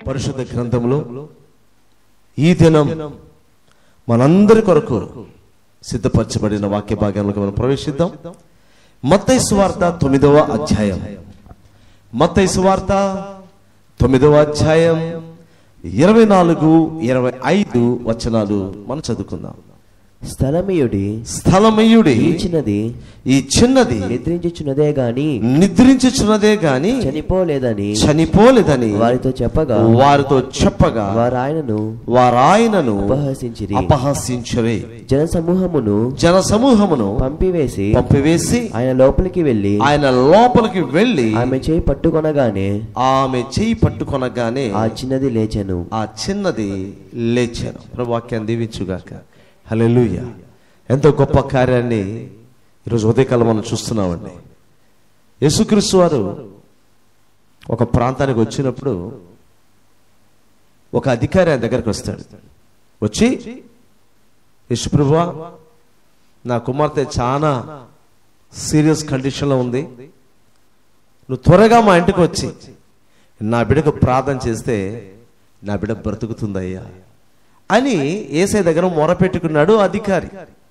పరిశుద్ధ గ్రంథంలో ఈ దినం మనందరి కొరకు సిద్ధపరచబడిన వాక్య భాగంలోకి మనం ప్రవేశిద్దాం మత్తయి సువార్త తొమ్మిదవ అధ్యాయం మత్తయి సువార్త తొమ్మిదవ అధ్యాయం ఇరవై నాలుగు ఇరవై ఐదు వచనాలు మనం చదువుకుందాం స్థలమీయుడి స్థలమయుడి ఇచ్చినది ఈ చిన్నది నిద్రించుచున్నదే గాని నిద్రించుచున్నదే గాని చనిపోలేదని చనిపోలేదని వారితో చెప్పగా వారితో చెప్పగా వారు ఆయనను వారాయనను ఉపహసించిరి అపహసించరే జన సమూహమును జన సమూహమును పంపివేసి పంపివేసి ఆయన లోపలికి వెళ్లి ఆయన లోపలికి వెళ్ళి ఆమె చేయి పట్టుకొనగానే ఆమె చేయి పట్టుకొనగానే ఆ చిన్నది లేచెను ఆ చిన్నది లేచాను ప్రభు వాక్యాన్ని దీవించుగాక హల్లెలూయ ఎంతో గొప్ప కార్యాన్ని ఈరోజు ఉదయకాలం మనం చూస్తున్నామండి యేసుక్రీస్తు వారు ఒక ప్రాంతానికి వచ్చినప్పుడు ఒక అధికారి ఆయన దగ్గరికి వస్తాడు వచ్చి యశుప్రభువా నా కుమార్తె చాలా సీరియస్ కండిషన్లో ఉంది నువ్వు త్వరగా మా ఇంటికి వచ్చి నా బిడ్డకు ప్రార్థన చేస్తే నా బిడ్డ బ్రతుకుతుందయ్యా అని ఏసై దగ్గర మొరపెట్టుకున్నాడు అధికారి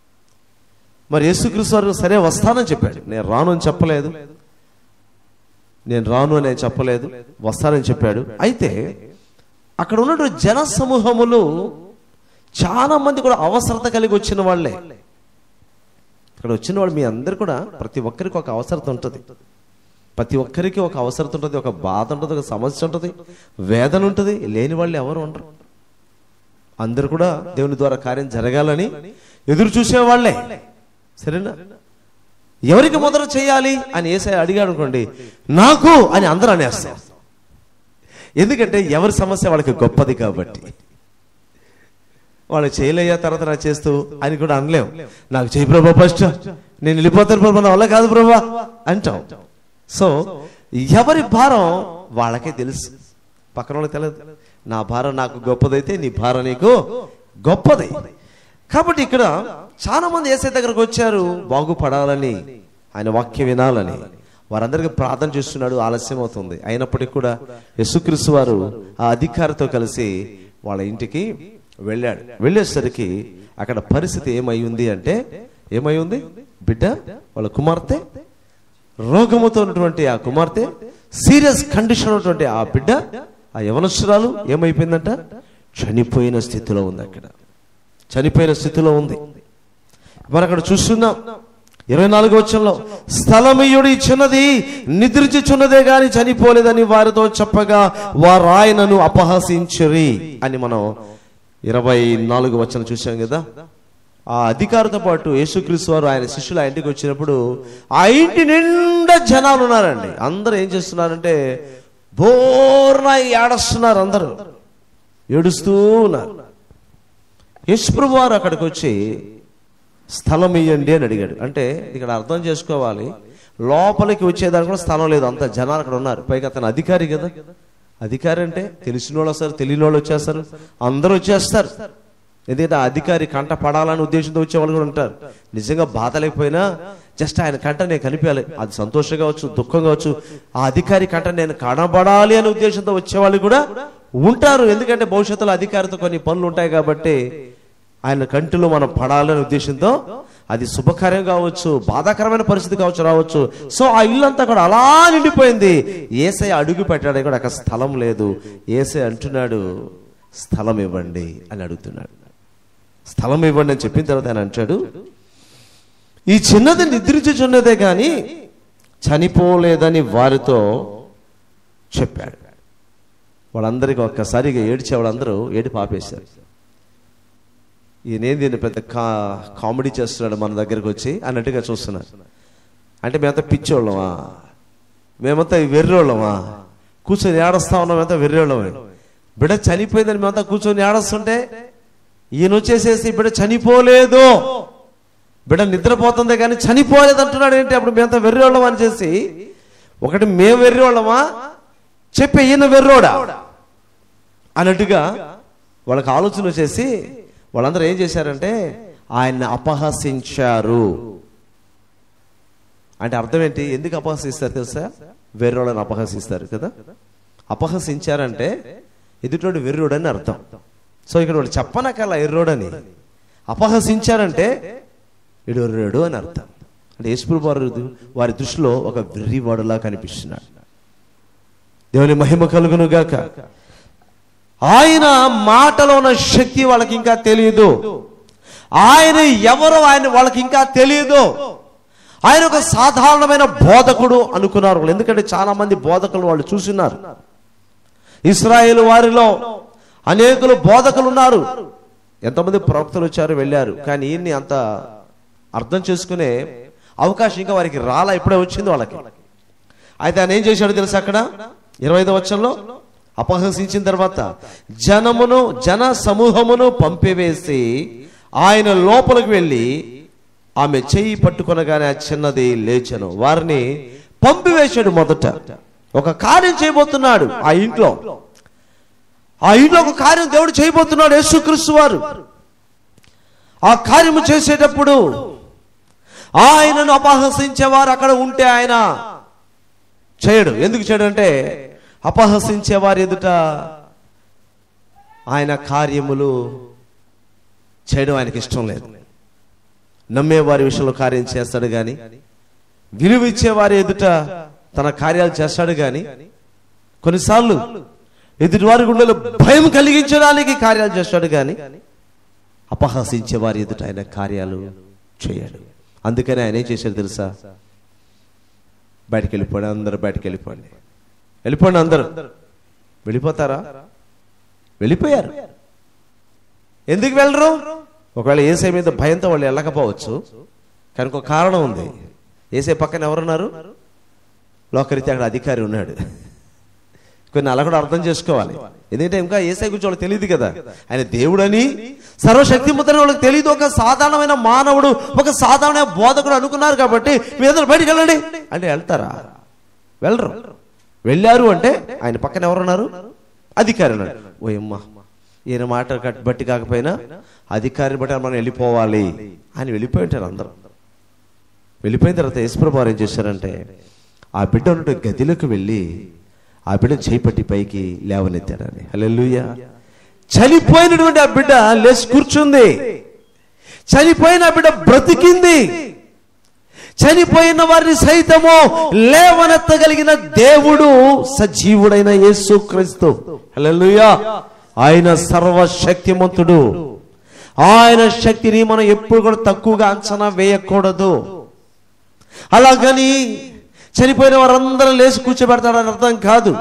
మరి యేసుక్రీస్తు వారు సరే వస్తానని చెప్పాడు నేను రాను అని చెప్పలేదు నేను రాను అని చెప్పలేదు వస్తానని చెప్పాడు అయితే అక్కడ ఉన్నటువంటి జన సమూహములు చాలా మంది కూడా అవసరత కలిగి వచ్చిన వాళ్ళే ఇక్కడ వచ్చిన వాళ్ళు మీ అందరు కూడా ప్రతి ఒక్కరికి ఒక అవసరత ఉంటుంది ప్రతి ఒక్కరికి ఒక అవసరత ఉంటుంది ఒక బాధ ఉంటుంది ఒక సమస్య ఉంటుంది వేదన ఉంటుంది లేని వాళ్ళు ఎవరు ఉండరు అందరు కూడా దేవుని ద్వారా కార్యం జరగాలని ఎదురు చూసేవాళ్లే సరేనా ఎవరికి మొదలు చేయాలి అని ఏసై అడిగాడు అనుకోండి నాకు అని అందరూ అనేస్తారు ఎందుకంటే ఎవరి సమస్య వాళ్ళకి గొప్పది కాబట్టి వాళ్ళు చేయలేయా తర్వాత నా చేస్తూ అని కూడా అనలేం నాకు చేయి ప్రభా ఫస్ట్ నేను వెళ్ళిపోతాను ప్రభా నా వల్ల కాదు ప్రభా అంటాం సో ఎవరి భారం వాళ్ళకే తెలుసు పక్కన వాళ్ళకి తెలియదు నా భారం నాకు గొప్పదైతే నీ భారం నీకు గొప్పది కాబట్టి ఇక్కడ చాలా మంది ఏసై దగ్గరకు వచ్చారు బాగుపడాలని ఆయన వాక్యం వినాలని వారందరికీ ప్రార్థన చేస్తున్నాడు ఆలస్యం అవుతుంది అయినప్పటికీ కూడా యేసుక్రీస్తు వారు ఆ అధికారితో కలిసి వాళ్ళ ఇంటికి వెళ్ళాడు వెళ్ళేసరికి అక్కడ పరిస్థితి ఏమై ఉంది అంటే ఏమై ఉంది బిడ్డ వాళ్ళ కుమార్తె రోగముతో ఉన్నటువంటి ఆ కుమార్తె సీరియస్ కండిషన్ ఉన్నటువంటి ఆ బిడ్డ ఆ యవనస్తురాలు ఏమైపోయిందంట చనిపోయిన స్థితిలో ఉంది అక్కడ చనిపోయిన స్థితిలో ఉంది మరి అక్కడ చూస్తున్నాం ఇరవై నాలుగు వచ్చంలో స్థలమీయుడి చిన్నది నిద్రించుచున్నదే గాని చనిపోలేదని వారితో చెప్పగా వారు ఆయనను అపహసించరి అని మనం ఇరవై నాలుగు వచనం చూసాం కదా ఆ అధికారితో పాటు యేసుక్రీస్తు వారు ఆయన శిష్యులు ఆ ఇంటికి వచ్చినప్పుడు ఆ ఇంటి నిండా జనాలు ఉన్నారండి అందరూ ఏం చేస్తున్నారంటే బోర్న ఏడుస్తున్నారు అందరూ ఏడుస్తూ ఉన్నారు యశ్ప్రభు వారు అక్కడికి వచ్చి స్థలం ఇయ్యండి అని అడిగాడు అంటే ఇక్కడ అర్థం చేసుకోవాలి లోపలికి వచ్చేదానికి కూడా స్థలం లేదు అంత జనాలు అక్కడ ఉన్నారు పైగా అతను అధికారి కదా అధికారి అంటే తెలిసిన వాళ్ళు వస్తారు తెలియని వాళ్ళు వచ్చేస్తారు అందరూ వచ్చేస్తారు ఎందుకంటే ఆ అధికారి కంట పడాలని ఉద్దేశంతో వచ్చే వాళ్ళు కూడా ఉంటారు నిజంగా బాధ లేకపోయినా జస్ట్ ఆయన కంట నేను కనిపించాలి అది సంతోషం కావచ్చు దుఃఖం కావచ్చు ఆ అధికారి కంట నేను కనబడాలి అనే ఉద్దేశంతో వచ్చేవాళ్ళు కూడా ఉంటారు ఎందుకంటే భవిష్యత్తులో అధికారితో కొన్ని పనులు ఉంటాయి కాబట్టి ఆయన కంటిలో మనం పడాలనే ఉద్దేశంతో అది శుభకార్యం కావచ్చు బాధాకరమైన పరిస్థితి కావచ్చు రావచ్చు సో ఆ ఇల్లంతా కూడా అలా నిండిపోయింది ఏసై అడుగు పెట్టడానికి కూడా అక్కడ స్థలం లేదు ఏసై అంటున్నాడు స్థలం ఇవ్వండి అని అడుగుతున్నాడు స్థలం ఇవ్వండి అని చెప్పిన తర్వాత ఆయన అంటాడు ఈ చిన్నది నిద్రించుచున్నదే కానీ చనిపోలేదని వారితో చెప్పాడు వాళ్ళందరికీ ఒక్కసారిగా ఏడ్చే వాళ్ళందరూ ఏడి పాపేశారు ఈయనేం దీన్ని పెద్ద కా కామెడీ చేస్తున్నాడు మన దగ్గరకు వచ్చి అన్నట్టుగా చూస్తున్నారు అంటే మేమంతా పిచ్చోళ్ళమా మేమంతా వెర్రోళ్ళమా కూర్చొని ఏడస్తా ఉన్నాం మేమంతా వెర్రోళ్ళమే బిడ్డ చనిపోయిందని మేమంతా కూర్చొని ఏడస్తుంటే ఈయన వచ్చేసేసి బిడ్డ చనిపోలేదు బిడ్డ నిద్రపోతుంది కానీ చనిపోలేదు అంటున్నాడు ఏంటి అప్పుడు మేమంతా వెర్రోళ్ళం అని చేసి ఒకటి మేము వెర్రోళ్ళమా చెప్పే ఈయన వెర్రోడా అన్నట్టుగా వాళ్ళకి ఆలోచన వచ్చేసి వాళ్ళందరూ ఏం చేశారంటే ఆయన్ని అపహసించారు అంటే అర్థం ఏంటి ఎందుకు అపహసిస్తారు తెలుసా వేరే వాళ్ళని అపహసిస్తారు కదా అపహసించారంటే ఎదుటోడు వెర్రోడని అర్థం సో ఇక్కడ వాళ్ళు చెప్పనకల్లా ఎర్రోడని అపహసించారంటే ఇడు ఎర్రోడు అని అర్థం అంటే యేసుప్రభు వారు వారి దృష్టిలో ఒక వెర్రివాడులా కనిపిస్తున్నాడు దేవుని మహిమ కలుగును గాక ఆయన మాటలో ఉన్న శక్తి వాళ్ళకి ఇంకా తెలియదు ఆయన ఎవరో ఆయన వాళ్ళకి ఇంకా తెలియదు ఆయన ఒక సాధారణమైన బోధకుడు అనుకున్నారు వాళ్ళు. ఎందుకంటే చాలా మంది బోధకులు వాళ్ళు చూస్తున్నారు ఇస్రాయేల్ వారిలో అనేకులు బోధకులు ఉన్నారు ఎంతమంది ప్రవక్తలు వచ్చారు వెళ్ళారు కానీ ఈయన్ని అంత అర్థం చేసుకునే అవకాశం ఇంకా వారికి రాలా ఇప్పుడే వచ్చింది వాళ్ళకి అయితే ఆయన ఏం చేశాడో తెలుసా అక్కడ ఇరవై ఐదో వచ్చంలో అపహసించిన తర్వాత జనమును జన సమూహమును పంపివేసి ఆయన లోపలికి వెళ్ళి ఆమె చెయ్యి పట్టుకొనగానే ఆ చిన్నది లేచెను వారిని పంపివేశాడు మొదట ఒక కార్యం చేయబోతున్నాడు ఆ ఇంట్లో ఆ ఇంట్లో ఒక కార్యం దేవుడు చేయబోతున్నాడు యేసుక్రీస్తు వారు ఆ కార్యము చేసేటప్పుడు ఆయనను అపహసించేవారు అక్కడ ఉంటే ఆయన చేయడు ఎందుకు చేయడు అంటే అపహసించేవారు ఎదుట ఆయన కార్యములు చేయడం ఆయనకి ఇష్టం లేదు నమ్మే వారి విషయంలో కార్యం చేస్తాడు గాని విలువ ఇచ్చే వారి ఎదుట తన కార్యాలు చేస్తాడు గాని కొన్నిసార్లు ఎదుటి వారి గుండెలో భయం కలిగించడానికి కార్యాలు చేస్తాడు గాని అపహసించే వారి ఎదుట ఆయన కార్యాలు చేయడు అందుకని ఆయన ఏం చేశాడు తెలుసా బయటికి వెళ్ళిపోండి అందరూ బయటికి వెళ్ళిపోండి వెళ్ళిపోండి అందరూ వెళ్ళిపోతారా వెళ్ళిపోయారు ఎందుకు వెళ్ళరు ఒకవేళ ఏసై మీద భయంతో వాళ్ళు వెళ్ళకపోవచ్చు కానీ ఒక కారణం ఉంది ఏసై పక్కన ఎవరున్నారు లోకరీతి అక్కడ అధికారి ఉన్నాడు కొన్ని అలా కూడా అర్థం చేసుకోవాలి ఎందుకంటే ఇంకా ఏసై గురించి వాళ్ళకి తెలియదు కదా ఆయన దేవుడని సర్వశక్తిమంతుని వాళ్ళకి తెలియదు ఒక సాధారణమైన మానవుడు ఒక సాధారణ బోధకుడు అనుకున్నారు కాబట్టి మీరందరూ బయటికి వెళ్ళండి అంటే వెళ్తారా వెళ్ళరు వెళ్ళారు అంటే ఆయన పక్కన ఎవరున్నారు అధికారి ఉన్నాడు ఓయమ్మ ఈయన మాట కట్- బట్టి కాకపోయినా అధికారిని బట్టి మనం వెళ్ళిపోవాలి అని వెళ్ళిపోయి ఉంటారు అందరూ వెళ్ళిపోయిన తర్వాత యేసుప్రభు వారు ఏం చేశారంటే ఆ బిడ్డ ఉన్నట్టు గదిలోకి వెళ్ళి ఆ బిడ్డ చేపట్టి పైకి లేవనెత్తాడని హల్లెలూయా చనిపోయినటువంటి ఆ బిడ్డ లేచి కూర్చుంది చనిపోయిన ఆ బిడ్డ బ్రతికింది చనిపోయిన వారిని సైతము లేవనెత్తగలిగిన దేవుడు సజీవుడైన యేసు క్రీస్తు హల్లెలూయా ఆయన సర్వశక్తిమంతుడు ఆయన శక్తిని మనం ఎప్పుడు కూడా తక్కువగా అంచనా వేయకూడదు అలాగని చనిపోయిన వారందరూ లేచి కూర్చోబెడతాడని అర్థం కాదు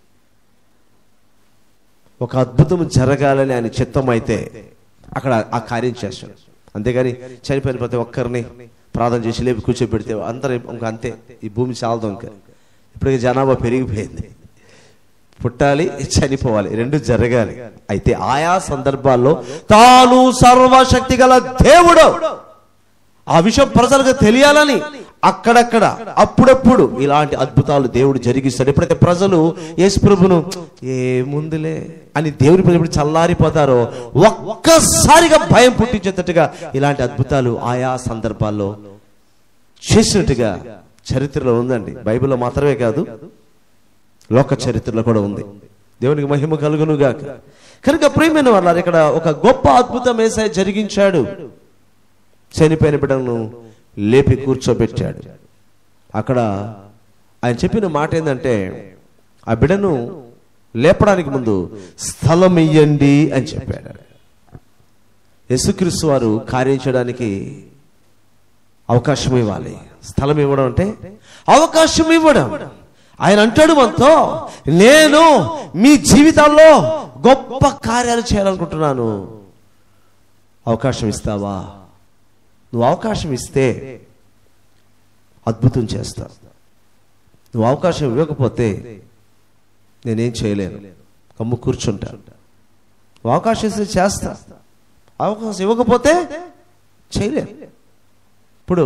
ఒక అద్భుతం జరగాలని ఆయన చిత్తం అయితే అక్కడ ఆ కార్యం చేస్తాడు అంతేగాని చనిపోయిన ప్రతి ఒక్కరిని ప్రార్థన చేసి లేపి కూర్చోబెడితే అందరూ ఇంకా అంతే ఈ భూమి చాలదు ఇంకా ఇప్పటికే జనాభా పెరిగిపోయింది పుట్టాలి చనిపోవాలి రెండు జరగాలి అయితే ఆయా సందర్భాల్లో తాను సర్వశక్తి గల దేవుడు ఆ విషయం ప్రజలకు తెలియాలని అక్కడక్కడ అప్పుడప్పుడు ఇలాంటి అద్భుతాలు దేవుడు జరిగిస్తాడు ఎప్పుడైతే ప్రజలు యేసు ప్రభును ఏ ముందులే అని దేవుని ప్రజలు ఎప్పుడు చల్లారిపోతారో ఒక్కసారిగా భయం పుట్టించేటట్టుగా ఇలాంటి అద్భుతాలు ఆయా సందర్భాల్లో చేసినట్టుగా చరిత్రలో ఉందండి బైబిల్లో మాత్రమే కాదు లోక చరిత్రలో కూడా ఉంది దేవునికి మహిమ కలుగును గాక కనుక ప్రియమైన వాళ్ళ ఇక్కడ ఒక గొప్ప అద్భుతం ఏసై జరిగించాడు చనిపోయిన బిడ్డను లేపి కూర్చోబెట్టాడు అక్కడ ఆయన చెప్పిన మాట ఏంటంటే ఆ బిడ్డను లేపడానికి ముందు స్థలం ఇయ్యండి అని చెప్పాడు యేసుక్రీస్తు వారు కార్యం చేయడానికి అవకాశం ఇవ్వాలి స్థలం ఇవ్వడం అంటే అవకాశం ఇవ్వడం ఆయన అంటాడు మనతో నేను మీ జీవితాల్లో గొప్ప కార్యాలు చేయాలనుకుంటున్నాను అవకాశం ఇస్తావా నువ్వు అవకాశం ఇస్తే అద్భుతం చేస్తా నువ్వు అవకాశం ఇవ్వకపోతే నేనేం చేయలేను కమ్ము కూర్చుంటా నువ్వు అవకాశం ఇస్తే చేస్తా అవకాశం ఇవ్వకపోతే చేయలేను ఇప్పుడు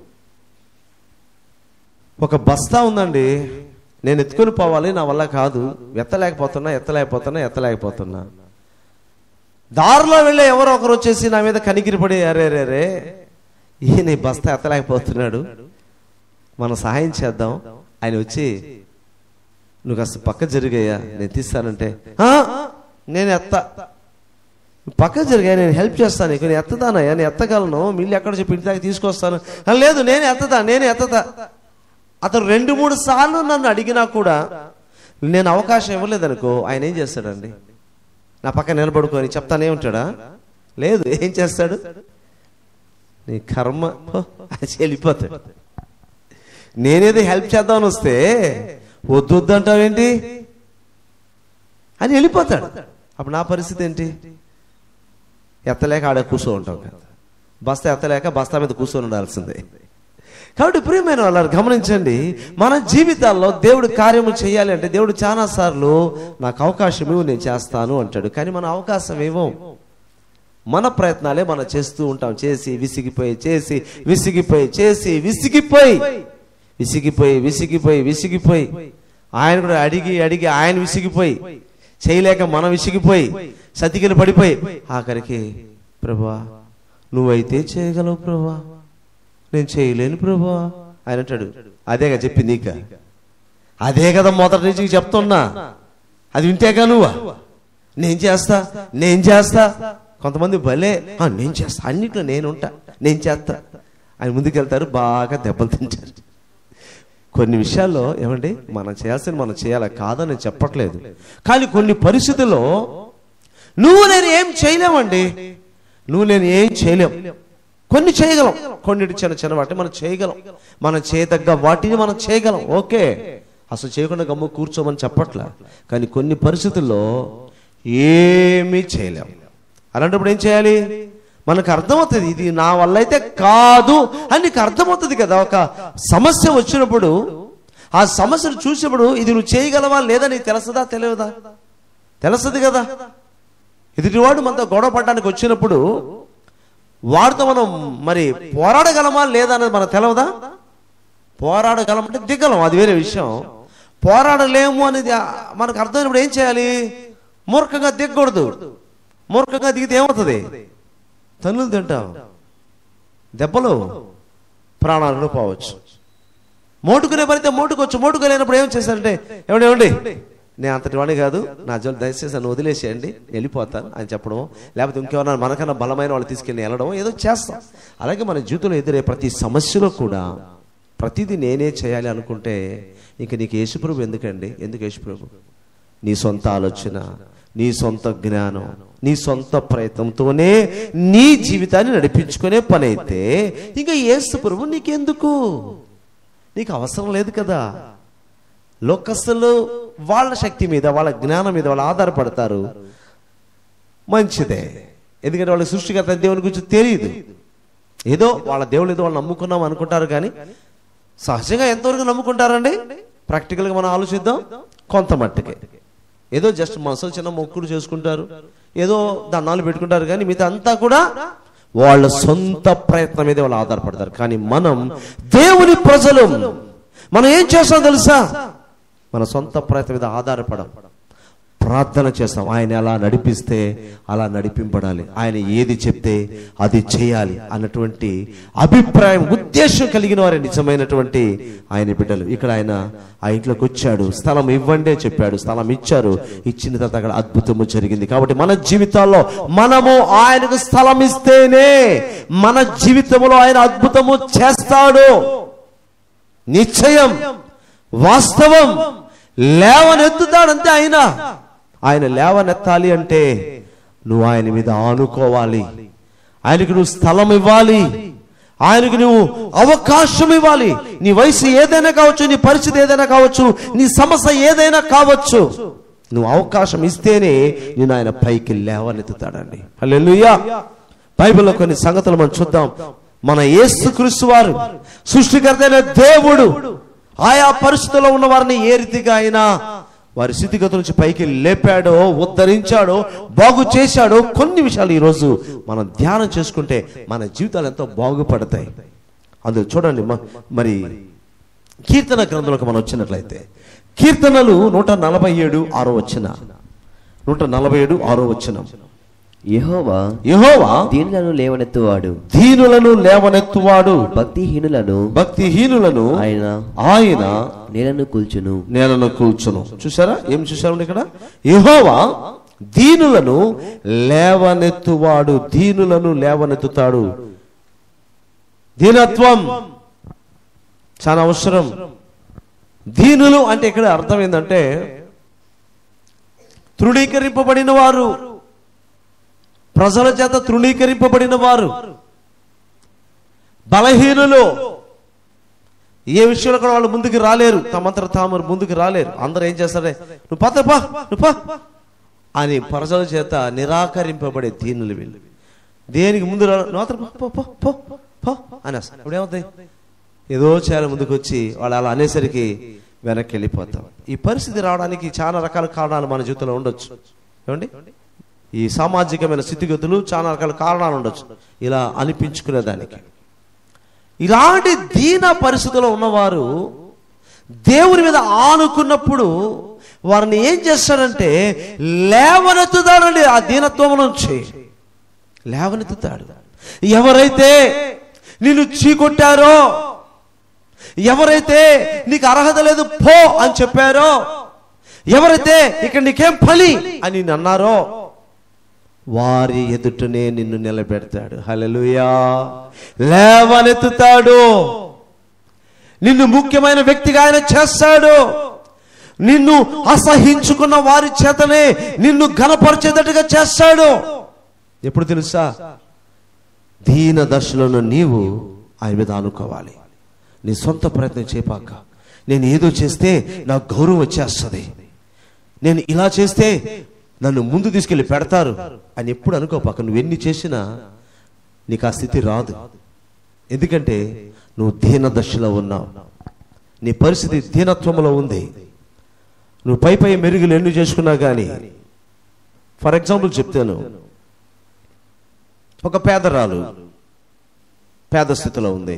ఒక బస్తా ఉందండి నేను ఎత్తుకొని పోవాలి నా వల్ల కాదు ఎత్తలేకపోతున్నా ఎత్తలేకపోతున్నా ఎత్తలేకపోతున్నా దారిలో వెళ్ళే ఎవరో ఒకరు వచ్చేసి నా మీద కనికిరిపడి అరే రే రే ఈయన ఈ బస్తా ఎత్తలేకపోతున్నాడు మనం సహాయం చేద్దాం ఆయన వచ్చి నువ్వు కాస్త పక్క జరిగాయా నేను తీస్తానంటే "ఆ, నేను ఎత్త పక్క జరిగా నేను హెల్ప్ చేస్తాను నీకు నేను ఎత్తదానయ్యా నేను ఎత్తగలను మిల్లు ఎక్కడ చెప్పి ఇంటి దాకా తీసుకొస్తాను "ఆ, లేదు నేను ఎత్తతా నేను ఎత్తతా అతను రెండు మూడు సార్లు నన్ను అడిగినా కూడా నేను అవకాశం ఇవ్వలేదనుకో ఆయన ఏం చేస్తాడండి నా పక్క నిలబడుకొని చెప్తానే ఉంటాడా లేదు ఏం చేస్తాడు నీ కర్మ హో, అని వెళ్ళిపోతాడు నేనేదో హెల్ప్ చేద్దామని వస్తే వద్దు వద్దు అంటావేంటి అని వెళ్ళిపోతాడు అప్పుడు నా పరిస్థితి ఏంటి ఎత్తలేక ఆడ కూర్చో ఉంటాం కదా బస్తా ఎత్తలేక బస్తా మీద కూర్చొని ఉండాల్సిందే కాబట్టి ప్రియమైన వాళ్ళు గమనించండి మన జీవితాల్లో దేవుడు కార్యము చేయాలి అంటే దేవుడు చాలా సార్లు నాకు అవకాశం ఇవ్వు నేను చేస్తాను అంటాడు కానీ మన అవకాశం ఇవ్వం మన ప్రయత్నాలే మనం చేస్తూ ఉంటాం చేసి విసిగిపోయి చేసి విసిగిపోయి చేసి విసిగిపోయి విసిగిపోయి విసిగిపోయి విసిగిపోయి ఆయన కూడా అడిగి అడిగి ఆయన విసిగిపోయి చేయలేక మనం విసిగిపోయి సతికిలు పడిపోయి ఆఖరికి ప్రభా నువ్వైతే చేయగలవు ప్రభా నేను చేయలేను ప్రభా ఆయన అంటాడు అదేగా చెప్పి నీక అదే కదా మొదటి నుంచి చెప్తున్నా అది వింటేగా నువ్వా నేను చేస్తా నేను చేస్తా కొంతమంది భలే "ఆ, నేను చేస్తా అన్నిట్లో నేను ఉంటా నేను చేస్తా ఆయన ముందుకెళ్తారు బాగా దెబ్బలు తింటారు కొన్ని విషయాల్లో ఏమండి మనం చేయాల్సింది మనం చేయాలి కాదని నేను చెప్పట్లేదు కానీ కొన్ని పరిస్థితుల్లో నువ్వు నేను ఏం చేయలేమండి నువ్వు నేను ఏం చేయలేం కొన్ని చేయగలం కొన్నిటి చిన్న చిన్న వాటిని మనం చేయగలం మనం చేయదగ్గ వాటిని మనం చేయగలం ఓకే అసలు చేయకుండా గమ్ము కూర్చోమని చెప్పట్లా కానీ కొన్ని పరిస్థితుల్లో ఏమీ చేయలేం అలాంటప్పుడు ఏం చేయాలి మనకు అర్థమవుతుంది ఇది నా వల్ల అయితే కాదు అని నీకు అర్థమవుతుంది కదా ఒక సమస్య వచ్చినప్పుడు ఆ సమస్యను చూసినప్పుడు ఇది నువ్వు చేయగలవా లేదా నీకు తెలుస్తుందా తెలియదా తెలుస్తుంది కదా ఎదుటివాడు మనతో గొడవ పడడానికి వచ్చినప్పుడు వాడితో మనం మరి పోరాడగలమా లేదా అనేది మనకు తెలవదా పోరాడగలం అంటే దిగలం అది వేరే విషయం పోరాడలేము అనేది ఆ- మనకు అర్థమైనప్పుడు ఏం చేయాలి మూర్ఖంగా దిగకూడదు మూర్ఖంగా దిగితే ఏమవుతుంది తన్నులు తింటాం దెబ్బలు ప్రాణాలు కూడా పోవచ్చు మోటుకునే పడితే మోటుకోవచ్చు మోటుకోలేనప్పుడు ఏం చేశారంటే ఏమండి ఏమండి నేను అంతటి వాడిని కాదు నా జోలు దయచేసి నన్ను వదిలేసేయండి వెళ్ళిపోతాను అని చెప్పడం లేకపోతే ఇంకెవరైనా మనకన్నా బలమైన వాళ్ళు తీసుకెళ్ళి వెళ్ళడం ఏదో చేస్తాం అలాగే మన జీవితంలో ఎదురే ప్రతి సమస్యలో కూడా ప్రతిదీ నేనే చేయాలి అనుకుంటే ఇంక నీకు యేసుప్రభు ఎందుకండి ఎందుకు యేసుప్రభు నీ సొంత ఆలోచన నీ సొంత జ్ఞానం నీ సొంత ప్రయత్నంతోనే నీ జీవితాన్ని నడిపించుకునే పని అయితే ఇంకా యేసు ప్రభు నీకెందుకు నీకు అవసరం లేదు కదా లోకస్తులు వాళ్ళ శక్తి మీద వాళ్ళ జ్ఞానం మీద వాళ్ళు ఆధారపడతారు మంచిదే ఎందుకంటే వాళ్ళ సృష్టికర్త దేవుని గురించి తెలియదు ఏదో వాళ్ళ దేవుడు ఏదో వాళ్ళు నమ్ముకున్నాం అనుకుంటారు కానీ సహజంగా ఎంతవరకు నమ్ముకుంటారండి ప్రాక్టికల్గా మనం ఆలోచిద్దాం కొంత మట్టుకే ఏదో జస్ట్ మనసులో చిన్న మొక్కులు చేసుకుంటారు ఏదో దండాలు పెట్టుకుంటారు కానీ మిగతా అంతా కూడా వాళ్ళ సొంత ప్రయత్నం మీద వాళ్ళు ఆధారపడతారు కానీ మనం దేవుని ప్రజలు మనం ఏం చేస్తాం తెలుసా మన సొంత ప్రయత్నం మీద ఆధారపడం ప్రార్థన చేస్తాం ఆయన ఎలా నడిపిస్తే అలా నడిపింపడాలి ఆయన ఏది చెప్తే అది చేయాలి అన్నటువంటి అభిప్రాయం ఉద్దేశం కలిగిన వారే నిజమైనటువంటి ఆయన బిడ్డలు ఇక్కడ ఆయన ఆ ఇంట్లోకి వచ్చాడు స్థలం ఇవ్వండి అని చెప్పాడు స్థలం ఇచ్చారు ఇచ్చిన తర్వాత అక్కడ అద్భుతము జరిగింది కాబట్టి మన జీవితాల్లో మనము ఆయనకు స్థలం ఇస్తేనే మన జీవితంలో ఆయన అద్భుతము చేస్తాడు నిశ్చయం వాస్తవం లేవనెత్తుతాడంతే ఆయన ఆయన లేవనెత్తాలి అంటే నువ్వు ఆయన మీద ఆనుకోవాలి ఆయనకు నువ్వు స్థలం ఇవ్వాలి ఆయనకు నువ్వు అవకాశం ఇవ్వాలి నీ వయసు ఏదైనా కావచ్చు నీ పరిస్థితి ఏదైనా కావచ్చు నీ సమస్య ఏదైనా కావచ్చు నువ్వు అవకాశం ఇస్తేనే నేను ఆయన పైకి లేవనెత్తుతాడండి హల్లెలూయా బైబిల్లో కొన్ని సంగతులు మనం చూద్దాం మన యేసుక్రీస్తు వారు సృష్టికర్త అయిన దేవుడు ఆయా పరిస్థితుల్లో ఉన్న వారిని ఏ రీతిగా అయినా వారి స్థితిగతుల నుంచి పైకి లేపాడో ఉద్ధరించాడో బాగు చేశాడో కొన్ని విషయాలు ఈరోజు మనం ధ్యానం చేసుకుంటే మన జీవితాలు ఎంతో బాగుపడతాయి అందులో చూడండి మ- మరి కీర్తన గ్రంథంలోకి మనం వచ్చినట్లయితే కీర్తనలు నూట నలభై ఏడు ఆరో వచ్చిన నూట నలభై ఏడు ఆరో వచ్చిన యెహోవా యెహోవా దీనులను లేవనెత్తువాడు దీనులను లేవనెత్తువాడు భక్తిహీనులను భక్తిహీనులను ఆయన ఆయన నేలను కూల్చును నేలను కూర్చును చూసారా ఏం చూసారండి ఇక్కడ యెహోవా దీనులను లేవనెత్తువాడు దీనులను లేవనెత్తుతాడు దీనత్వం చాలా అవసరం దీనులు అంటే ఇక్కడ అర్థం ఏంటంటే తృణీకరింపబడిన వారు ప్రజల చేత తృణీకరింపబడిన వారు బలహీనులు ఏ విషయంలో కూడా వాళ్ళు ముందుకు రాలేరు తమంతట తాము ముందుకు రాలేరు అందరూ ఏం చేస్తారే నువ్వు పద పా నువ్వు పా అని ప్రజల చేత నిరాకరింపబడే దీనులు వీళ్ళు దేనికి ముందు రా నువ్వు అవతల పో, పో పో పో పో అని ఇప్పుడు ఏమవుతాయి ఏదో చేయాలి ముందుకు వచ్చి వాళ్ళు అలా అనేసరికి వెనక్కి వెళ్ళిపోతాం ఈ పరిస్థితి రావడానికి చాలా రకాల కారణాలు మన జీవితంలో ఉండొచ్చు ఏమండి ఈ సామాజికమైన స్థితిగతులు చాలా రకాల కారణాలు ఉండొచ్చు ఇలా అనిపించుకునే దానికి ఇలాంటి దీన పరిస్థితిలో ఉన్నవారు దేవుని మీద ఆనుకున్నప్పుడు వారిని ఏం చేస్తాడంటే లేవనెత్తుతాడండి ఆ దీనత్వం నుంచి లేవనెత్తుతాడు ఎవరైతే నిన్ను చీకొట్టారో ఎవరైతే నీకు అర్హత లేదు పో అని చెప్పారో ఎవరైతే ఇక్కడ నీకేం పని అని నిన్ను అన్నారో వారి ఎదుటనే నిన్ను నిలబెడతాడు హల్లెలూయా లేవనెత్తుతాడు నిన్ను ముఖ్యమైన వ్యక్తిగా ఆయన చేస్తాడు నిన్ను అసహించుకున్న వారి చేతనే నిన్ను ఘనపరిచేటట్టుగా చేస్తాడు ఎప్పుడు తెలుసా దీన దశలను నీవు ఆయన మీద ఆనుకోవాలి నీ సొంత ప్రయత్నం చేపాక నేను ఏదో చేస్తే నాకు గౌరవం వచ్చేస్తుంది నేను ఇలా చేస్తే నన్ను ముందు తీసుకెళ్ళి పెడతారు అని ఎప్పుడు అనుకోపాక నువ్వు ఎన్ని చేసినా నీకు ఆ స్థితి రాదు ఎందుకంటే నువ్వు దీన దశలో ఉన్నావు నీ పరిస్థితి దీనత్వంలో ఉంది నువ్వు పై పై మెరుగులు ఎన్ని చేసుకున్నా కానీ ఫర్ ఎగ్జాంపుల్ చెప్తాను ఒక పేదరాలు పేద స్థితిలో ఉంది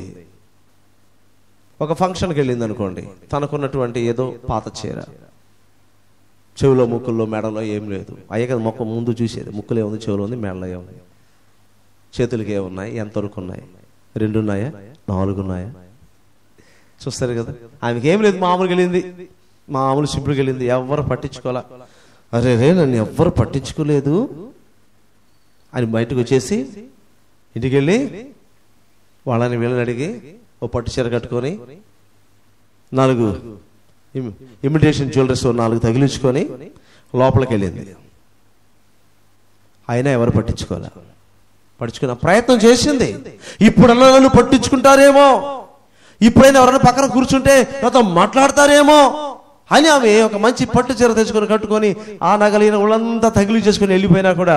ఒక ఫంక్షన్కి వెళ్ళింది అనుకోండి తనకున్నటువంటి ఏదో పాత చీర చెవిలో ముక్కుల్లో మెడలో ఏం లేదు అయ్యే కదా మొక్క ముందు చూసేది ముక్కులు ఏముంది చెవిలో ఉంది మెడలో ఏముంది చేతులకి ఏమున్నాయి ఎంతవరకు ఉన్నాయి రెండు ఉన్నాయా నాలుగు ఉన్నాయా చూస్తారు కదా ఆమెకి ఏం లేదు మామూలుగా వెళ్ళింది మామూలు సింపుల్కి వెళ్ళింది ఎవరు పట్టించుకోవాలా అరే రే నన్ను ఎవ్వరు పట్టించుకోలేదు అని బయటకు వచ్చేసి ఇంటికి వెళ్ళి వాళ్ళని వీళ్ళని అడిగి ఓ పట్టు చీర కట్టుకొని నాలుగు ఇమ్- ఇమిటేషన్ జ్యువెలరీస్ ఓ నాలుగు తగిలించుకొని లోపలికి వెళ్ళింది అయినా ఎవరు పట్టించుకోలే పట్టించుకున్న ప్రయత్నం చేసింది ఇప్పుడన్నా నన్ను పట్టించుకుంటారేమో ఇప్పుడైనా ఎవరైనా పక్కన కూర్చుంటే నాతో మాట్లాడతారేమో అని ఆమె ఒక మంచి పట్టు చీర తెచ్చుకొని కట్టుకొని ఆ నగలిన ఒళ్ళంతా తగిలి చేసుకొని వెళ్ళిపోయినా కూడా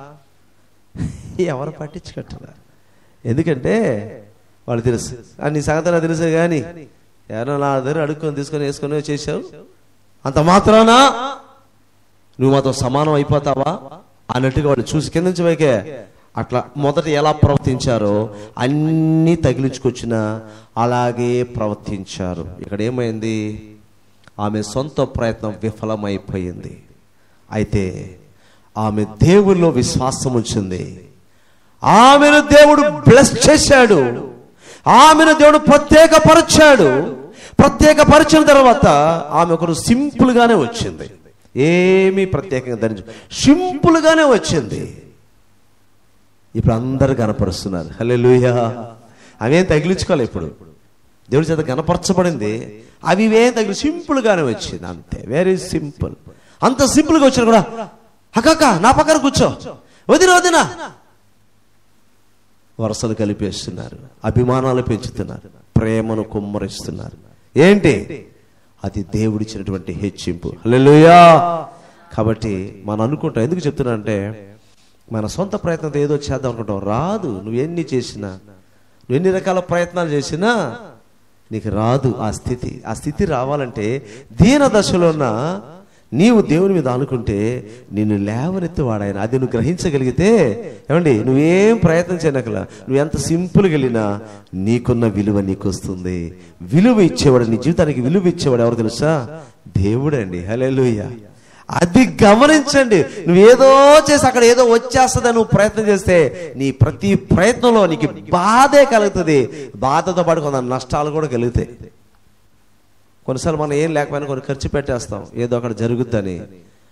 ఎవరు పట్టించుకుంటున్నారు ఎందుకంటే వాళ్ళు తెలుసు అన్ని సంగతి తెలుసు కానీ ఎవరో నా దగ్గర అడుక్కొని తీసుకొని వేసుకొని చేసావు అంత మాత్రాన నువ్వు మాతో సమానం అయిపోతావా అన్నట్టుగా వాళ్ళు చూసి కింద నుంచి పైకే అట్లా మొదట ఎలా ప్రవర్తించారో అన్నీ తగిలించుకొచ్చిన అలాగే ప్రవర్తించారు ఇక్కడ ఏమైంది ఆమె సొంత ప్రయత్నం విఫలమైపోయింది అయితే ఆమె దేవుల్లో విశ్వాసం ఉంచింది ఆమెను దేవుడు బ్లెస్ చేశాడు ఆమెను దేవుడు ప్రత్యేకపరిచాడు ప్రత్యేకపరిచిన తర్వాత ఆమె ఒకరు సింపుల్ గానే వచ్చింది ఏమీ ప్రత్యేకంగా ధరించు సింపుల్ గానే వచ్చింది ఇప్పుడు అందరు కనపరుస్తున్నారు హలే లూయా అవేం తగిలించుకోవాలి ఇప్పుడు దేవుడి చేత కనపరచబడింది అవి ఇవేం తగిలి సింపుల్ గానే వచ్చింది అంతే వెరీ సింపుల్ అంత సింపుల్ గా వచ్చినా కూడా అక్కక్క నా పక్కన కూర్చో వదిన వదినా వరసలు కలిపేస్తున్నారు అభిమానాలు పెంచుతున్నారు ప్రేమను కుమ్మరిస్తున్నారు ఏంటి అది దేవుడిచ్చినటువంటి హెచ్చింపు హల్లెలూయా కాబట్టి మనం అనుకుంటాం ఎందుకు చెప్తున్నా అంటే మన సొంత ప్రయత్నంతో ఏదో చేద్దాం అనుకుంటాం రాదు నువ్వు ఎన్ని చేసినా నువ్వు ఎన్ని రకాల ప్రయత్నాలు చేసినా నీకు రాదు ఆ స్థితి ఆ స్థితి రావాలంటే దీన దశలో ఉన్న నీవు దేవుని మీద అనుకుంటే నిన్ను లేవనెత్తి వాడాయన అది నువ్వు గ్రహించగలిగితే ఏమండి నువ్వేం ప్రయత్నం చేయనకల నువ్వు ఎంత సింపుల్గా వెళ్ళినా నీకున్న విలువ నీకు వస్తుంది విలువ ఇచ్చేవాడు నీ జీవితానికి విలువ ఇచ్చేవాడు ఎవరు తెలుసా దేవుడండి హల్లెలూయా అది గమనించండి నువ్వు ఏదో చేసి అక్కడ ఏదో వచ్చేస్తుందని నువ్వు ప్రయత్నం చేస్తే నీ ప్రతి ప్రయత్నంలో నీకు బాధే కలుగుతుంది బాధతో పాటు కొంత నష్టాలు కూడా కలుగుతాయి కొన్నిసార్లు మనం ఏం లేకపోయినా కొన్ని ఖర్చు పెట్టేస్తాం ఏదో అక్కడ జరుగుద్దని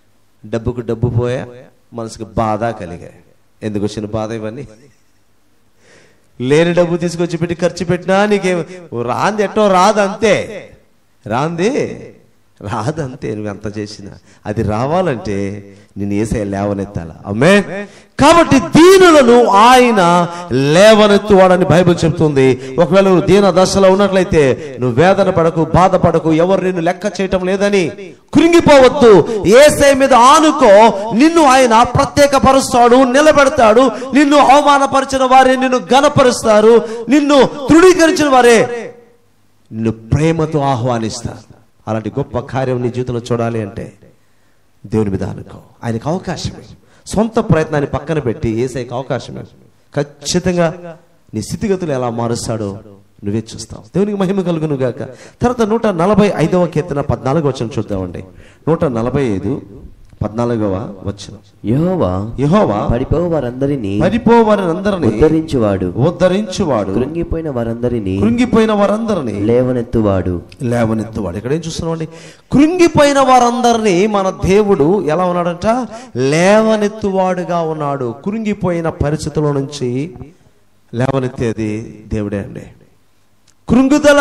డబ్బుకు డబ్బు పోయా మనసుకు బాధ కలిగాయి ఎందుకు వచ్చిన బాధ ఇవన్నీ లేని డబ్బు తీసుకొచ్చి పెట్టి ఖర్చు పెట్టినా నీకేం రాంది ఎట్టో రాదు అంతే రాంది రాదంతే నువ్వు ఎంత చేసినా అది రావాలంటే నేను ఏసే లేవనెత్తాల అమ్మే కాబట్టి దీనులను ఆయన లేవనెత్తువాడని బైబిల్ చెప్తుంది ఒకవేళ నువ్వు దీన దశలో ఉన్నట్లయితే నువ్వు వేదన పడకు బాధపడకు ఎవరు నిన్ను లెక్క చేయటం లేదని కృంగిపోవద్దు ఏసై మీద ఆనుకో నిన్ను ఆయన ప్రత్యేక పరుస్తాడు నిలబెడతాడు నిన్ను అవమానపరిచిన వారే నిన్ను గనపరుస్తారు నిన్ను తృణీకరించిన వారే నిన్ను ప్రేమతో ఆహ్వానిస్తారు అలాంటి గొప్ప కార్యం నీ జీవితంలో చూడాలి అంటే దేవుని మీద అనుకో ఆయనకు అవకాశమే సొంత ప్రయత్నాన్ని పక్కన పెట్టి ఏసైకి అవకాశమే ఖచ్చితంగా నీ స్థితిగతులు ఎలా మారుస్తాడో నువ్వే చూస్తావు దేవునికి మహిమ కలుగును గాక తర్వాత నూట నలభై ఐదవ కీర్తన పద్నాలుగు వచ్చిన చూద్దామండి నూట నలభై ఐదు పద్నాలుగవ వచ్చిన యెహోవా యహోవా పడిపోవు వారందరినీ పరిపో వారందరినీ ఉద్ధరించువాడు ఉద్ధరించువాడు కృంగిపోయిన వారందరినీ కృంగిపోయిన వారందరినీ లేవనెత్తువాడు లేవనెత్తువాడు ఇక్కడ ఏం చూస్తున్నామండి కృంగిపోయిన వారందరినీ మన దేవుడు ఎలా ఉన్నాడంట లేవనెత్తువాడుగా ఉన్నాడు కృంగిపోయిన పరిస్థితుల నుంచి లేవనెత్తేది దేవుడే అండి కృంగుదల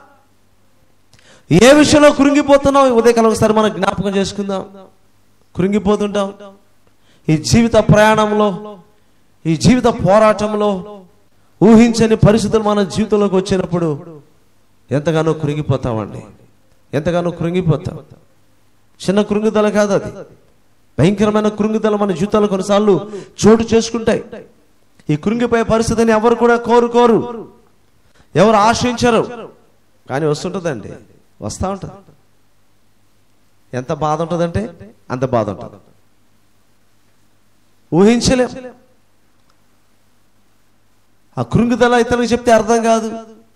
ఏ విషయంలో కృంగిపోతున్నావు ఈ ఉదయకాలం ఒకసారి మనం జ్ఞాపకం చేసుకుందాం కృంగిపోతుంటాం ఈ జీవిత ప్రయాణంలో ఈ జీవిత పోరాటంలో ఊహించని పరిస్థితులు మన జీవితంలోకి వచ్చినప్పుడు ఎంతగానో కృంగిపోతామండి ఎంతగానో కృంగిపోతాం చిన్న కృంగుదల కాదు అది భయంకరమైన కృంగుదల మన జీవితాలు కొన్నిసార్లు చోటు చేసుకుంటాయి ఈ కృంగిపోయే పరిస్థితిని ఎవరు కూడా కోరుకోరు ఎవరు ఆశించరు కానీ వస్తుంటుందండి వస్తూ ఉంటుంది ఎంత బాధ ఉంటుందంటే అంత బాధ ఉంటుంది ఊహించలేం ఆ కృంగుదల ఇతరులకు చెప్తే అర్థం కాదు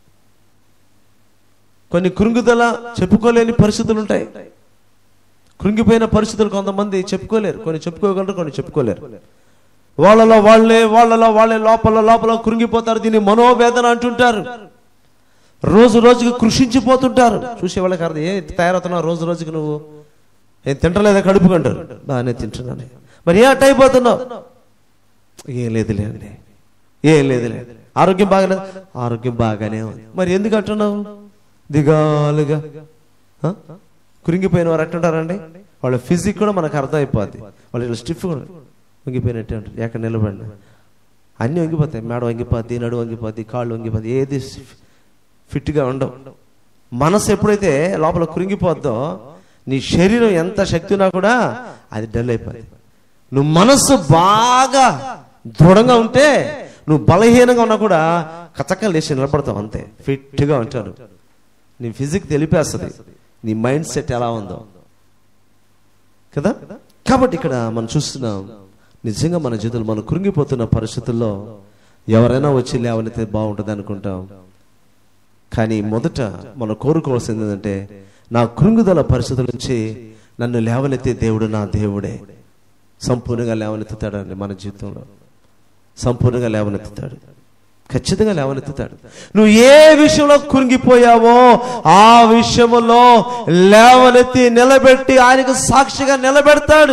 కొన్ని కృంగుదల చెప్పుకోలేని పరిస్థితులు ఉంటాయి కృంగిపోయిన పరిస్థితులు కొంతమంది చెప్పుకోలేరు కొన్ని చెప్పుకోగలరు కొన్ని చెప్పుకోలేరు వాళ్ళలో వాళ్ళే వాళ్ళలో వాళ్ళే లోపల లోపల కృంగిపోతారు దీన్ని మనోవేదన అంటుంటారు రోజు రోజుకి కృషించిపోతుంటారు చూసే వాళ్ళకి అర్థం ఏ తయారవుతున్నావు రోజు రోజుకి నువ్వు ఏం తింటలేదా కడుపు కంటారు బాగానే తింటున్నాను మరి ఏ అట్ట అయిపోతున్నావు ఏం లేదులే అండి ఏం లేదులే ఆరోగ్యం బాగాలేదు ఆరోగ్యం బాగానే ఉంది మరి ఎందుకు అంటున్నావు దిగాలుగా ఆ? కృంగిపోయిన వారు ఎట్టుంటారండి వాళ్ళ ఫిజిక్ కూడా మనకు అర్థం అయిపోద్ది వాళ్ళు ఇట్లా స్టిఫ్ కూడా వంగిపోయినట్టే ఉంటుంది ఎక్కడ నిలబడిన అన్నీ వంగిపోతాయి మేడ వంగిపోద్ది నడు వంగిపోద్ది కాళ్ళు వంగిపోద్ది ఏది ఫిట్గా ఉండవు మనసు ఎప్పుడైతే లోపల కృంగిపోద్దో నీ శరీరం ఎంత శక్తి ఉన్నా కూడా అది డల్ అయిపోద్ది నువ్వు మనస్సు బాగా దృఢంగా ఉంటే నువ్వు బలహీనంగా ఉన్నా కూడా కచక్క లేచి నిలబడతావు అంతే ఫిట్గా ఉంటాడు నీ ఫిజిక్ తెలిపేస్తుంది నీ మైండ్ సెట్ ఎలా ఉందో కదా కాబట్టి ఇక్కడ మనం చూస్తున్నాం నిజంగా మన జీవితంలో మనం కృంగిపోతున్న పరిస్థితుల్లో ఎవరైనా వచ్చి లేవనైతే బాగుంటుంది అనుకుంటాం కానీ మొదట మనం కోరుకోవాల్సింది ఏంటంటే నా కృంగుదల పరిస్థితుల నుంచి నన్ను లేవనెత్తే దేవుడు నా దేవుడే సంపూర్ణంగా లేవనెత్తుతాడండి మన జీవితంలో సంపూర్ణంగా లేవనెత్తుతాడు ఖచ్చితంగా లేవనెత్తుతాడు నువ్వు ఏ విషయంలో కృంగిపోయావో ఆ విషయంలో లేవనెత్తి నిలబెట్టి ఆయనకు సాక్షిగా నిలబెడతాడు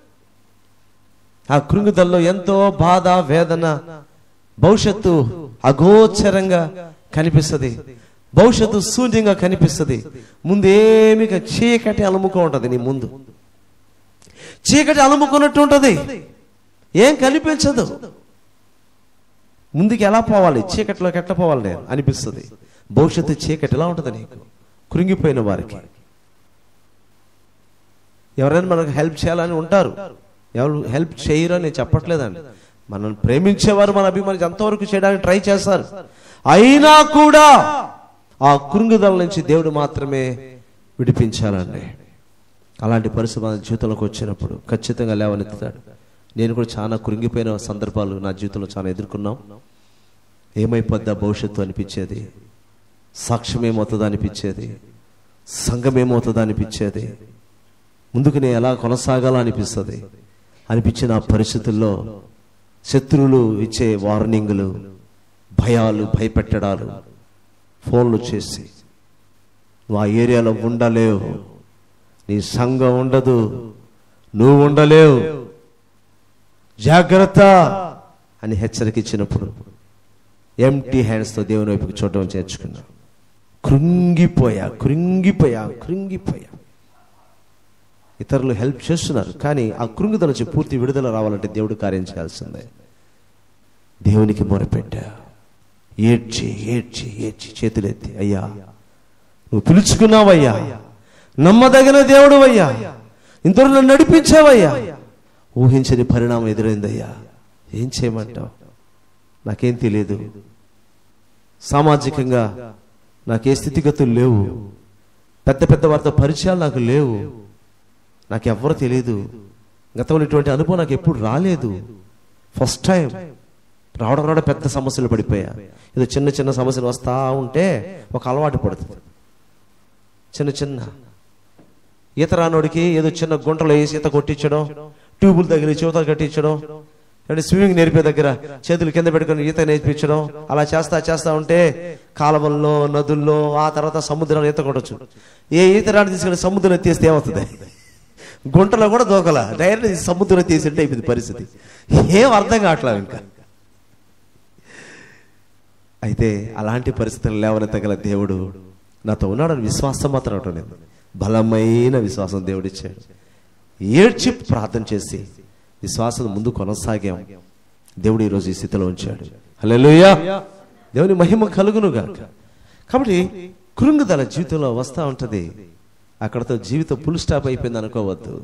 ఆ కృంగుదల్లో ఎంతో బాధ వేదన భవిష్యత్తు అగోచరంగా కనిపిస్తుంది భవిష్యత్తు శూన్యంగా కనిపిస్తుంది ముందేమి చీకటి అలుముకో ఉంటది నీ ముందు చీకటి అలుముకున్నట్టు ఉంటది ఏం కనిపించదు ముందుకు ఎలా పోవాలి చీకటిలోకి ఎట్లా పోవాలి నేను అనిపిస్తుంది భవిష్యత్తు చీకటి ఎలా ఉంటుంది నీకు కృంగిపోయిన వారికి ఎవరైనా మనకు హెల్ప్ చేయాలని ఉంటారు ఎవరు హెల్ప్ చేయరు అని నేను చెప్పట్లేదండి మనల్ని ప్రేమించేవారు మన అభిమానికి ఎంతవరకు చేయడానికి ట్రై చేస్తారు అయినా కూడా ఆ కృంగుదల నుంచి దేవుడు మాత్రమే విడిపించాలండి అలాంటి పరిస్థితి మన జీవితంలోకి వచ్చినప్పుడు ఖచ్చితంగా లేవనెత్తుతాడు నేను కూడా చాలా కృంగిపోయిన సందర్భాలు నా జీవితంలో చాలా ఎదుర్కొన్నాం ఏమైపోద్దా భవిష్యత్తు అనిపించేది సాక్ష్యం ఏమవుతుందా అనిపించేది సంఘం ఏమవుతుందా అనిపించేది ముందుకు నేను ఎలా కొనసాగాలా అనిపిస్తుంది అనిపించిన ఆ పరిస్థితుల్లో శత్రువులు ఇచ్చే వార్నింగులు భయాలు భయపెట్టడాలు ఫోన్లు చేసి నువ్వు ఆ ఏరియాలో ఉండలేవు నీ సంఘం ఉండదు నువ్వు ఉండలేవు జాగ్రత్త అని హెచ్చరిక ఇచ్చినప్పుడు ఎంటీ హ్యాండ్స్తో దేవుని వైపుకి చూడటం చేర్చుకున్నా కృంగిపోయా కృంగిపోయా కృంగిపోయా ఇతరులు హెల్ప్ చేస్తున్నారు కానీ ఆ కృంగిదల నుంచి పూర్తి విడుదల రావాలంటే దేవుడు కార్యం చేయాల్సిందే దేవునికి మొరపెట్టా ఏడ్చి ఏడ్చి ఏడ్చి చేతులెత్తి అయ్యా నువ్వు పిలుచుకున్నావయ్యా నమ్మదగిన దేవుడు అయ్యా ఇంతలో నన్ను నడిపించావయ్యా ఊహించని పరిణామం ఎదురైందయ్యా ఏం చేయమంటావు నాకేం తెలియదు సామాజికంగా నాకే స్థితిగతులు లేవు పెద్ద పెద్ద వారితో పరిచయాలు నాకు లేవు నాకు ఎవ్వరూ తెలియదు గతంలో ఇటువంటి అనుభవం నాకు ఎప్పుడు రాలేదు ఫస్ట్ టైం రావడం రావడం పెద్ద సమస్యలు పడిపోయా ఏదో చిన్న చిన్న సమస్యలు వస్తా ఉంటే ఒక అలవాటు పడుతుంది చిన్న చిన్న ఈత రానోడికి ఏదో చిన్న గుంటలో వేసి ఈత కొట్టించడం ట్యూబులు తగిలి చివతలు కట్టించడం అంటే స్విమ్మింగ్ నేర్పే దగ్గర చేతులు కింద పెట్టుకొని ఈత నేర్పించడం అలా చేస్తా చేస్తా ఉంటే కాలువల్లో నదుల్లో ఆ తర్వాత సముద్రంలో ఈత కొట్టచ్చు ఏ ఈత రాని తీసుకెళ్ళి సముద్రం తీస్తే ఏమవుతుంది గుంటలో కూడా దూకల డైరెక్ట్ సముద్రం తీసింటే అయిపోయింది పరిస్థితి ఏం అర్థం కావట్లేదు ఇంకా అయితే అలాంటి పరిస్థితులు లేవనెత్తగల దేవుడు నాతో ఉన్నాడని విశ్వాసం మాత్రం అవటం లేదు బలమైన విశ్వాసం దేవుడిచ్చాడు ఏడ్చి ప్రార్థన చేసి విశ్వాసం ముందు కొనసాగాం దేవుడు ఈరోజు ఈ స్థితిలో ఉంచాడు హల్లెలూయా దేవుని మహిమ కలుగును గాక కాబట్టి కృంగుదల జీవితంలో వస్తూ ఉంటది అక్కడతో జీవితం పుల్ స్టాప్ అయిపోయింది అనుకోవద్దు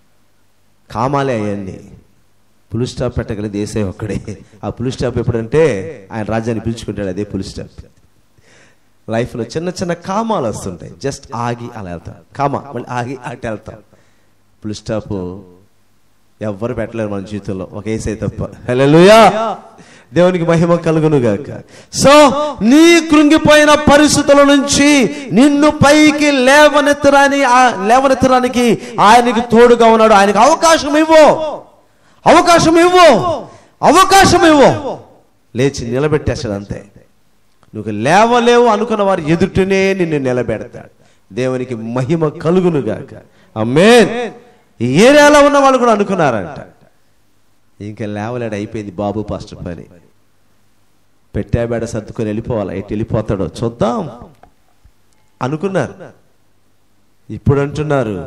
కామాలే అవన్నీ పుల్ స్టాప్ పెట్టగలిగింది ఏసే ఒక్కడే ఆ పుల్ స్టాప్ ఎప్పుడంటే ఆయన రాజ్యాన్ని పిలుచుకుంటాడు అదే పుల్ స్టాప్ లైఫ్లో చిన్న చిన్న కామాలు వస్తుంటాయి జస్ట్ ఆగి అలా వెళ్తాం కామా మళ్ళీ ఆగి అటు వెళ్తాం పుల్ స్టాప్ ఎవ్వరు పెట్టలేరు మన జీవితంలో ఒక ఏసై తప్ప హల్లెలూయా దేవునికి మహిమ కలుగును గాక సో నీ కృంగిపోయిన పరిస్థితుల నుంచి నిన్ను పైకి లేవనెత్తరాని ఆ- లేవనెత్తడానికి ఆయనకి తోడుగా ఉన్నాడు ఆయనకి అవకాశం ఇవ్వు అవకాశం ఇవ్వు అవకాశం ఇవ్వు లేచి నిలబెట్టేస్తాడు అంతే నువ్వు లేవలేవు అనుకున్న వారి ఎదుటనే నిన్ను నిలబెడతాడు దేవునికి మహిమ కలుగును గాక అమ్మేన్ ఈ ఏరియాలో ఉన్న వాళ్ళు కూడా అనుకున్నారంట ఇంకా లేవలేడు అయిపోయింది బాబు పాస్టర్ పని పెట్టాబేడ సర్దుకొని వెళ్ళిపోవాలి ఎటు వెళ్ళిపోతాడో చూద్దాం అనుకున్నారు ఇప్పుడు అంటున్నారు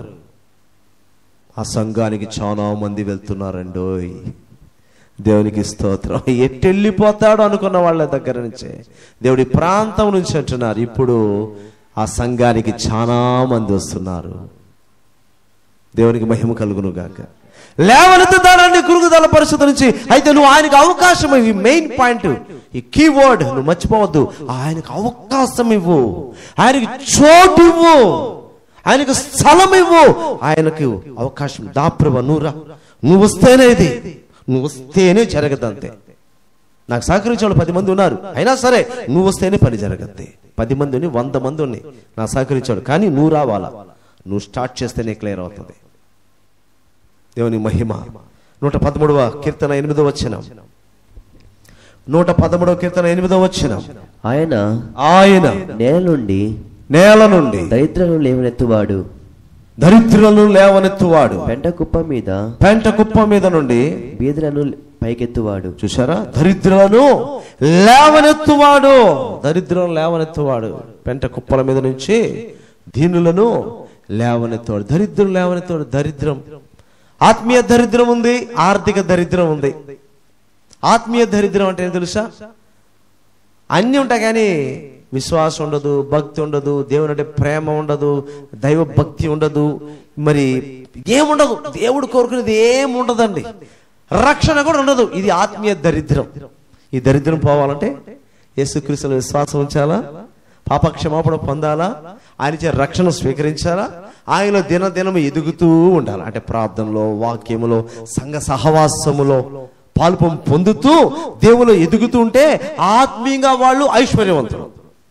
ఆ సంఘానికి చాలా మంది వెళ్తున్నారండోయ్ దేవునికి స్తోత్రం ఎటు వెళ్ళిపోతాడు అనుకున్న వాళ్ళ దగ్గర నుంచే దేవుడి ప్రాంతం నుంచి అంటున్నారు ఇప్పుడు ఆ సంఘానికి చాలా మంది వస్తున్నారు దేవునికి మహిమ కలుగును గాక లేవనెత్తుతాడని కురుగుదల పరిస్థితి నుంచి అయితే నువ్వు ఆయనకు అవకాశం ఇవ్వు మెయిన్ పాయింట్ ఈ కీవర్డ్ నువ్వు మర్చిపోవద్దు ఆయనకు అవకాశం ఇవ్వు ఆయనకి చోటు ఇవ్వు ఆయనకు స్థలం ఇవ్వు ఆయనకు అవకాశం దా ప్రభా నువ్వు రా నువ్వు వస్తేనే ఇది నువ్వు వస్తేనే జరగదంతే నాకు సహకరించే వాళ్ళు పది మంది ఉన్నారు అయినా సరే నువ్వు వస్తేనే పని జరగద్ది పది మంది ఉన్ని వంద మంది ఉన్నాయి నా సహకరించాడు కానీ నువ్వు రావాలా నువ్వు స్టార్ట్ చేస్తేనే క్లియర్ అవుతుంది దేవుని మహిమ నూట పదమూడవ కీర్తన ఎనిమిదవ వచ్చిన నూట పదమూడవ కీర్తన ఎనిమిదవ వచ్చిన ఆయన ఆయన నేల నుండి నేల నుండి దరిద్రను లేవనెత్తువాడు దరిద్రులను లేవనెత్తువాడు పెంట కుప్ప మీద పెంట కుప్ప మీద నుండి బీదలను పైకెత్తువాడు చూసారా దరిద్రులను లేవనెత్తువాడు దరిద్రులను లేవనెత్తువాడు పెంట కుప్పల మీద నుంచి దీనులను లేవనెత్తువాడు దరిద్రులు లేవనెత్తువాడు దరిద్రం ఆత్మీయ దరిద్రం ఉంది ఆర్థిక దరిద్రం ఉంది ఆత్మీయ దరిద్రం అంటే ఏం తెలుసా అన్నీ ఉంటాయి కానీ విశ్వాసం ఉండదు భక్తి ఉండదు దేవుని అంటే ప్రేమ ఉండదు దైవ భక్తి ఉండదు మరి ఏముండదు దేవుడు కోరుకునేది ఏం ఉండదండి రక్షణ కూడా ఉండదు ఇది ఆత్మీయ దరిద్రం ఈ దరిద్రం పోవాలంటే యేసుక్రీస్తుల విశ్వాసం ఉంచాలా పాపక్షమాపణ పొందాలా ఆయన చే రక్షణ స్వీకరించాలా ఆయనలో దినదినం ఎదుగుతూ ఉండాలి అంటే ప్రార్థనలో వాక్యములో సంఘ సహవాసములో పాల్పం పొందుతూ దేవులో ఎదుగుతూ ఉంటే ఆత్మీయంగా వాళ్ళు ఐశ్వర్యవంతులు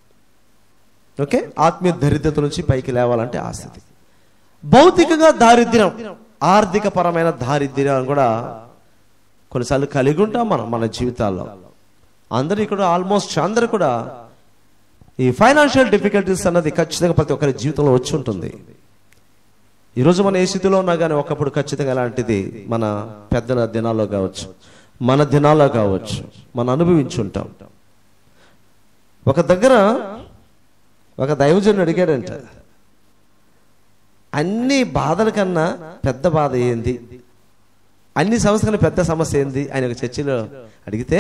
ఓకే ఆత్మీయ దరిద్రత నుంచి పైకి లేవాలంటే ఆ స్థితి భౌతికంగా దారిద్ర్యం ఆర్థిక పరమైన దారిద్ర్యం కూడా కొన్నిసార్లు కలిగి ఉంటాం మనం మన జీవితాల్లో అందరూ ఇక్కడ ఆల్మోస్ట్ అందరూ కూడా ఈ ఫైనాన్షియల్ డిఫికల్టీస్ అన్నది ఖచ్చితంగా ప్రతి ఒక్కరి జీవితంలో వచ్చి ఉంటుంది ఈరోజు మన ఏ స్థితిలో ఉన్నా కానీ ఒకప్పుడు ఖచ్చితంగా అలాంటిది మన పెద్దల దినాల్లో కావచ్చు మన దినాల్లో కావచ్చు మనం అనుభవించుంటాం ఒక దగ్గర ఒక దైవజనుడు అడిగాడంట అన్ని బాధల కన్నా పెద్ద బాధ ఏంది అన్ని సమస్యల పెద్ద సమస్య ఏంది ఆయన ఒక చర్చిలో అడిగితే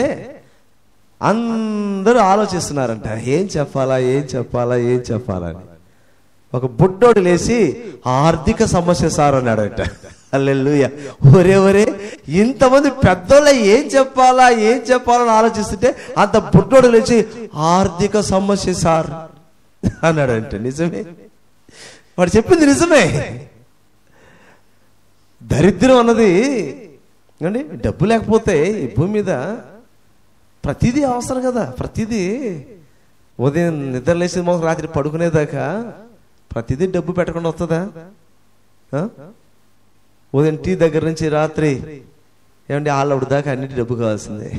అందరూ ఆలోచిస్తున్నారంట ఏం చెప్పాలా ఏం చెప్పాలా ఏం చెప్పాలా అని ఒక బుడ్డోడు లేచి ఆర్థిక సమస్య సార్ అన్నాడంట అల్లెలుయ ఒరే ఒరే ఇంతమంది పెద్దోళ్ళ ఏం చెప్పాలా ఏం చెప్పాలని ఆలోచిస్తుంటే అంత బుడ్డోడు లేచి ఆర్థిక సమస్య సార్ అన్నాడంట నిజమే వాడు చెప్పింది నిజమే దరిద్రం అన్నది ఏమండి డబ్బు లేకపోతే ఈ భూమి మీద ప్రతిదీ అవసరం కదా ప్రతిదీ ఉదయం నిద్ర లేచిన మొదలు రాత్రి పడుకునేదాకా ప్రతిదీ డబ్బు పెట్టకుండా వస్తుందా ఆ? ఉదయం టీ దగ్గర నుంచి రాత్రి ఏమండి ఆళ్ళవుడు దాకా అన్నిటి డబ్బు కావాల్సిందే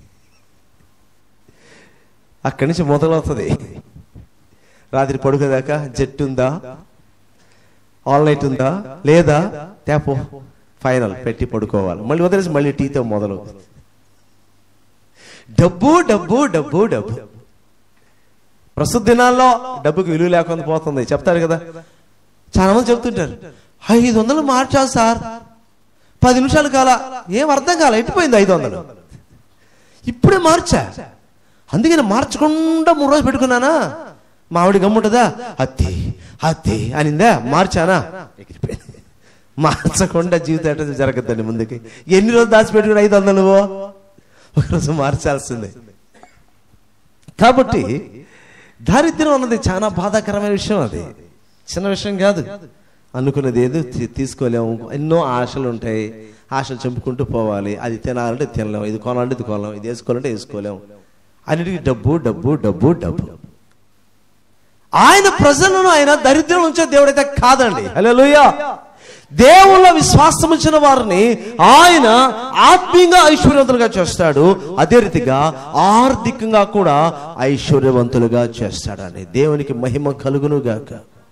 అక్కడి నుంచి మొదలవుతుంది రాత్రి పడుకునేదాకా జట్టు ఉందా ఆల్ నైట్ ఉందా లేదా తేపో ఫైనల్ పెట్టి పడుకోవాలి మళ్ళీ వదిలేసి మళ్ళీ టీతో మొదలు డబ్బు డబ్బు డబ్బు డబ్బు ప్రస్తుత దినాల్లో డబ్బుకి విలువ లేకుండా పోతుంది చెప్తారు కదా చాలా మంది చెప్తుంటారు ఐదు వందలు మార్చాలి సార్ పది నిమిషాలు కాల ఏం అర్థం కాల ఎట్టిపోయింది ఐదు వందలు ఇప్పుడే మార్చా అందుకని మార్చకుండా మూడు రోజులు పెట్టుకున్నానా మా ఆవిడ గమ్ముంటుందా అత్తి అత్తి అనిందా మార్చానా ఎగిరిపోయింది మార్చకుండా జీవితం ఎట్లా జరగద్దండి ముందుకి ఎన్ని రోజులు దాచిపెట్టుకుని ఐదు వందలు నువ్వు ఒకరోజు మార్చాల్సిందే కాబట్టి దారిద్ర్యం అన్నది చాలా బాధాకరమైన విషయం అది చిన్న విషయం కాదు అనుకున్నది ఏదో తీ- తీసుకోలేము ఎన్నో ఆశలు ఉంటాయి ఆశలు చంపుకుంటూ పోవాలి అది తినాలంటే తినలేము ఇది కొనాలంటే ఇది కొనలేము ఇది వేసుకోవాలంటే వేసుకోలేము అన్నిటికీ డబ్బు డబ్బు డబ్బు డబ్బు ఆయన ప్రజలను ఆయన దరిద్రం ఉంచే దేవుడైతే కాదండి హల్లెలూయా దేవుళ్ళ విశ్వాసం ఉంచిన వారిని ఆయన ఆత్మీయంగా ఐశ్వర్యవంతులుగా చేస్తాడు అదే రీతిగా ఆర్థికంగా కూడా ఐశ్వర్యవంతులుగా చేస్తాడని దేవునికి మహిమ కలుగును గాక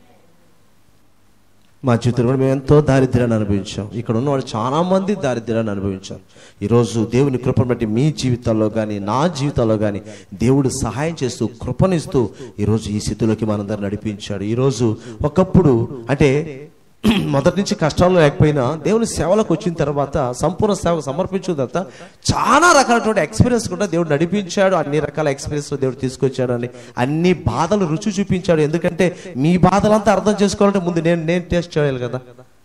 మా జీవితంలో కూడా మేము ఎంతో దారిద్ర్యాన్ని అనుభవించాం ఇక్కడ ఉన్న వాళ్ళు చాలా మంది దారిద్ర్యాన్ని అనుభవించాం ఈరోజు దేవుని కృపను బట్టి మీ జీవితాల్లో కానీ నా జీవితాల్లో కానీ దేవుడు సహాయం చేస్తూ కృపనిస్తూ ఈరోజు ఈ స్థితిలోకి మనందరం నడిపించాడు ఈరోజు ఒకప్పుడు అంటే మొదటి నుంచి కష్టాలు లేకపోయినా దేవుని సేవలకు వచ్చిన తర్వాత సంపూర్ణ సేవకు సమర్పించిన తర్వాత చాలా రకాలటువంటి ఎక్స్పీరియన్స్ కూడా దేవుడు నడిపించాడు అన్ని రకాల ఎక్స్పీరియన్స్ దేవుడు తీసుకొచ్చాడు అని అన్ని బాధలు రుచి చూపించాడు ఎందుకంటే మీ బాధలంతా అర్థం చేసుకోవాలంటే ముందు నేను నేను టేస్ట్ చేయాలి కదా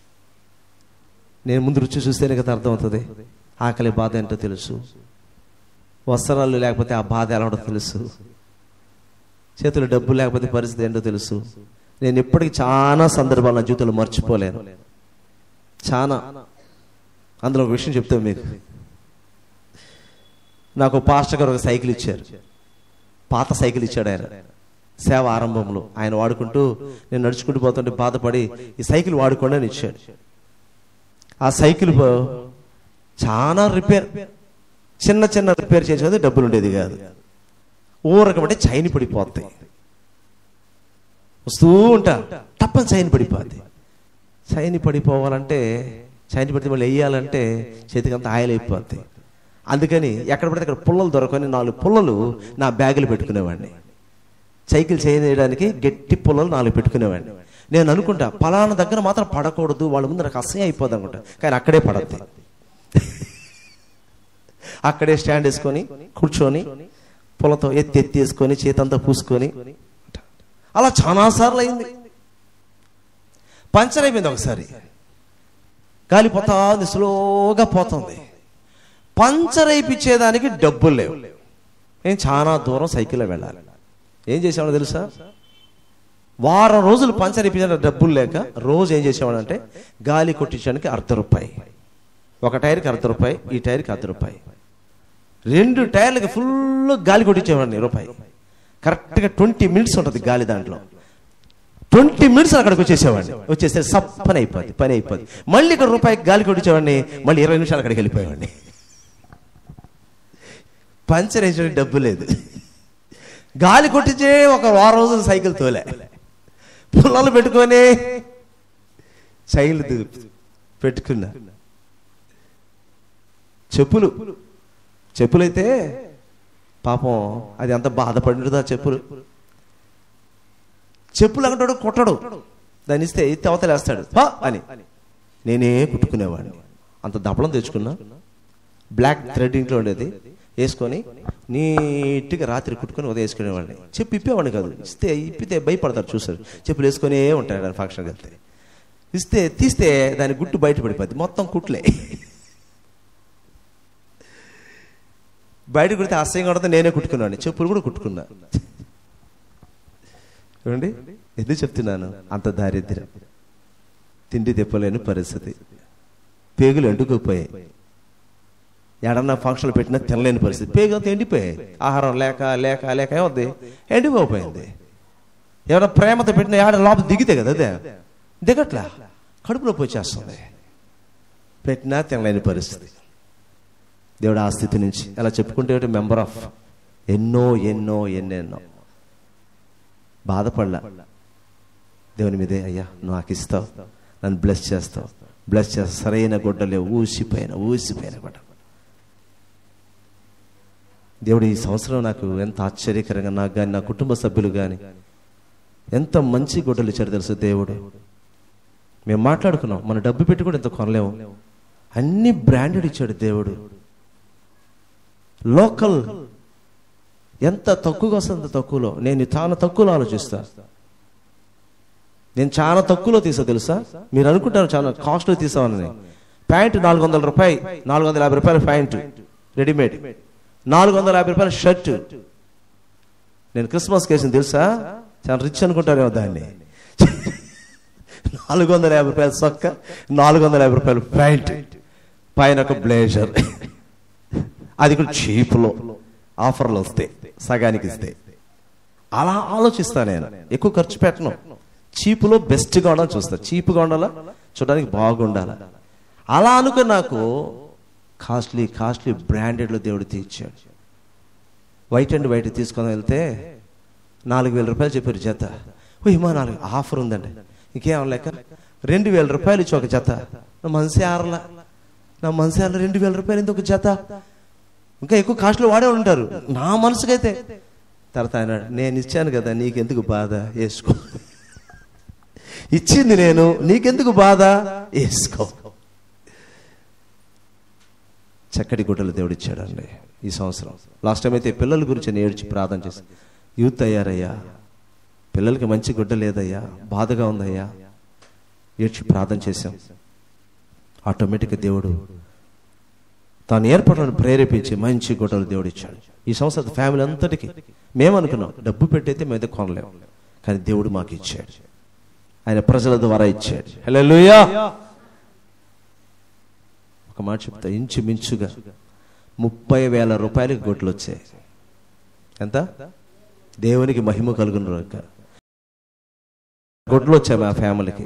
నేను ముందు రుచి చూస్తేనే కదా అర్థం అవుతుంది ఆకలి బాధ ఏంటో తెలుసు వస్త్రాలు లేకపోతే ఆ బాధ ఎలా ఉంటుందో తెలుసు చేతులు డబ్బు లేకపోతే పరిస్థితి ఏంటో తెలుసు నేను ఇప్పటికి చాలా సందర్భాలు నా జీవితంలో మర్చిపోలేను చాలా అందులో ఒక విషయం చెప్తాను మీకు నాకు పాస్టర్ గారు ఒక సైకిల్ ఇచ్చారు పాత సైకిల్ ఇచ్చాడు ఆయన సేవ ఆరంభంలో ఆయన వాడుకుంటూ నేను నడుచుకుంటూ పోతుంటే బాధపడి ఈ సైకిల్ వాడుకోండి అని ఇచ్చాడు ఆ సైకిల్ పో- చాలా రిపేర్ చిన్న చిన్న రిపేర్ చేసేది డబ్బులు ఉండేది కాదు ఊరకమంటే చైన్ పడిపోతాయి వస్తూ ఉంటా తప్పని చైన్ పడిపోద్ది చైన్ పడిపోవాలంటే చైన్ పడితే మళ్ళీ వేయాలంటే చేతికి అంతా ఆయిల్ అయిపోద్ది అందుకని ఎక్కడ పడితే అక్కడ పుల్లలు దొరకని నాలుగు పుల్లలు నా బ్యాగులు పెట్టుకునేవాడిని సైకిల్ చైన్ వేయడానికి గట్టి పుల్లలు నాలుగు పెట్టుకునేవాడిని నేను అనుకుంటా పలానా దగ్గర మాత్రం పడకూడదు వాళ్ళ ముందు నాకు అసహ్యం అయిపోద్ది అనుకుంటా కానీ అక్కడే పడద్ది అక్కడే స్టాండ్ వేసుకొని కూర్చొని పుల్లతో ఎత్తి ఎత్తి వేసుకొని చేతంతా పూసుకొని అలా చాలా సార్లు అయింది పంచర్ అయిపోయింది ఒకసారి గాలి పోతా ఉంది స్లోగా పోతుంది పంచర్ అయిపించేదానికి డబ్బులు లేవు నేను చాలా దూరం సైకిల్లో వెళ్ళాలి ఏం చేసేవాడు తెలుసా వారం రోజులు పంచర్ అయిపించడానికి డబ్బులు లేక రోజు ఏం చేసేవాడు అంటే గాలి కొట్టించడానికి అర్ధ రూపాయి ఒక టైర్కి అర్ధ రూపాయి ఈ టైర్కి అర్ధ రూపాయి రెండు టైర్లకి ఫుల్ గాలి కొట్టించేవాడిని రూపాయి కరెక్ట్గా ట్వంటీ మినిట్స్ ఉంటుంది గాలి దాంట్లో ట్వంటీ మినిట్స్ అక్కడికి వచ్చేసేవాడిని వచ్చేస్తే సప్ పని అయిపోద్ది పని అయిపోద్ది మళ్ళీ ఇక్కడ రూపాయికి గాలి కొట్టించేవాడిని మళ్ళీ ఇరవై నిమిషాలు అక్కడికి వెళ్ళిపోయేవాడిని పంచర్ వేసే డబ్బు లేదు గాలి కొట్టించే ఒక వారం రోజులు సైకిల్ తోలే పుల్లలు పెట్టుకొని చైల్డ్ పెట్టుకున్నా చెప్పులు చెప్పులైతే పాపం అది అంత బాధపడినదా చెప్పులు చెప్పులు అంటాడు కొట్టడు దాన్ని ఇస్తే ఎత్తి అవతలేస్తాడు "హా" అని నేనే కుట్టుకునేవాడిని అంత దప్పడం తెచ్చుకున్నా బ్లాక్ థ్రెడ్ ఇంట్లో ఉండేది వేసుకొని నీట్గా రాత్రి కుట్టుకొని ఉదయం వేసుకునేవాడిని చెప్పు ఇప్పేవాడిని కాదు ఇస్తే ఇప్పితే భయపడతారు చూసారు చెప్పులు వేసుకొనే ఉంటాడు దాని ఫంక్షన్కి వెళ్తే ఇస్తే తీస్తే దాని గుట్టు బయట పడిపోద్ది మొత్తం కుట్లే బయట కుడితే అసహ్యం కొడితే నేనే కుట్టుకున్నాను చెప్పులు కూడా కుట్టుకున్నా చూడండి ఎందుకు చెప్తున్నాను అంత దారిద్ర్యం తిండి తెప్పలేని పరిస్థితి పేగులు ఎండుకుపోయాయి ఎడన్నా ఫంక్షన్లు పెట్టినా తినలేని పరిస్థితి పేగు అంతా ఎండిపోయాయి ఆహారం లేక లేక లేక ఏమవుద్ది ఎండిపోయింది ఎవరైనా ప్రేమతో పెట్టిన ఏడ లోపల దిగితే కదా అదే దిగట్లా కడుపు నొప్పి వచ్చేస్తుంది పెట్టినా తినలేని పరిస్థితి దేవుడు ఆ స్థితి నుంచి అలా చెప్పుకుంటే మెంబర్ ఆఫ్ ఎన్నో ఎన్నో ఎన్నెన్నో బాధపడలా దేవుని మీదే అయ్యా నువ్వు నాకు ఇస్తావు నన్ను బ్లెస్ చేస్తావు బ్లెస్ చేస్తా సరైన గుడ్డలే ఊసిపోయిన ఊసిపోయిన గుడ్డ దేవుడు ఈ సంవత్సరం నాకు ఎంత ఆశ్చర్యకరంగా నాకు కానీ నా కుటుంబ సభ్యులు కానీ ఎంత మంచి గుడ్డలు ఇచ్చాడు తెలుసు దేవుడు మేము మాట్లాడుకున్నాం మన డబ్బు పెట్టి కూడా ఇంత కొనలేము అన్ని బ్రాండెడ్ ఇచ్చాడు దేవుడు లోకల్ ఎంత తక్కువగా వస్తుంది అంత తక్కువలో నేను చాలా తక్కువలో ఆలోచిస్తా నేను చాలా తక్కువలో తీసా తెలుసా మీరు అనుకుంటారు చాలా కాస్ట్లో తీసామని ప్యాంట్ నాలుగు వందల రూపాయి నాలుగు వందల యాభై రూపాయల ప్యాంట్ రెడీమేడ్ నాలుగు వందల యాభై రూపాయల షర్ట్ నేను క్రిస్మస్ కేసింది తెలుసా చాలా రిచ్ అనుకుంటారేమో దాన్ని నాలుగు వందల యాభై రూపాయల సొక్క నాలుగు వందల యాభై రూపాయల ప్యాంట్ పైన ఒక బ్లేజర్ అది కూడా చీప్లో ఆఫర్లు వస్తాయి సగానికి ఇస్తే అలా ఆలోచిస్తా నేను ఎక్కువ ఖర్చు పెట్టను చీపులో బెస్ట్గా ఉండాలని చూస్తా చీప్గా ఉండాలా చూడడానికి బాగుండాలా అలా అనుకుని నాకు కాస్ట్లీ కాస్ట్లీ బ్రాండెడ్లో దేవుడు తీర్చాడు వైట్ అండ్ వైట్ తీసుకొని వెళ్తే నాలుగు వేల రూపాయలు చెప్పారు జత ఓ ఏమో నాలుగు ఆఫర్ ఉందండి ఇంకేం లేక రెండు వేల రూపాయలు ఇచ్చి ఒక జత నా మనసే ఆరలా నా మనసే ఆరల రెండు వేల రూపాయలు ఎందుకు ఒక జత ఇంకా ఎక్కువ కాస్ట్లో వాడే ఉంటారు నా మనసుకైతే తర్వాత ఆయన నేను ఇచ్చాను కదా నీకెందుకు బాధ వేసుకో ఇచ్చింది నేను నీకెందుకు బాధ వేసుకో చక్కటి గుడ్డలు దేవుడు ఇచ్చాడండి ఈ సంవత్సరం లాస్ట్ టైం అయితే పిల్లల గురించి నేను ఏడ్చి ప్రార్థన చేసి యూత్ అయ్యారయ్యా పిల్లలకి మంచి గుడ్డ లేదయ్యా బాధగా ఉందయ్యా ఏడ్చి ప్రార్థన చేశాం ఆటోమేటిక్గా దేవుడు తాను ఏర్పాట్లను ప్రేరేపించి మంచి గుడ్డలు దేవుడు ఇచ్చాడు ఈ సంవత్సరం ఫ్యామిలీ అంతటికి మేము అనుకున్నాం డబ్బు పెట్టయితే మేము అయితే కొనలేము కానీ దేవుడు మాకు ఇచ్చాడు ఆయన ప్రజల ద్వారా ఇచ్చాడు హల్లెలూయా ఒక మాట చెప్తా ఇంచుమించుగా ముప్పై వేల రూపాయలకి గొడ్లు వచ్చాయి ఎంత దేవునికి మహిమ కలుగును రాక గొడ్లు వచ్చాయి మా ఫ్యామిలీకి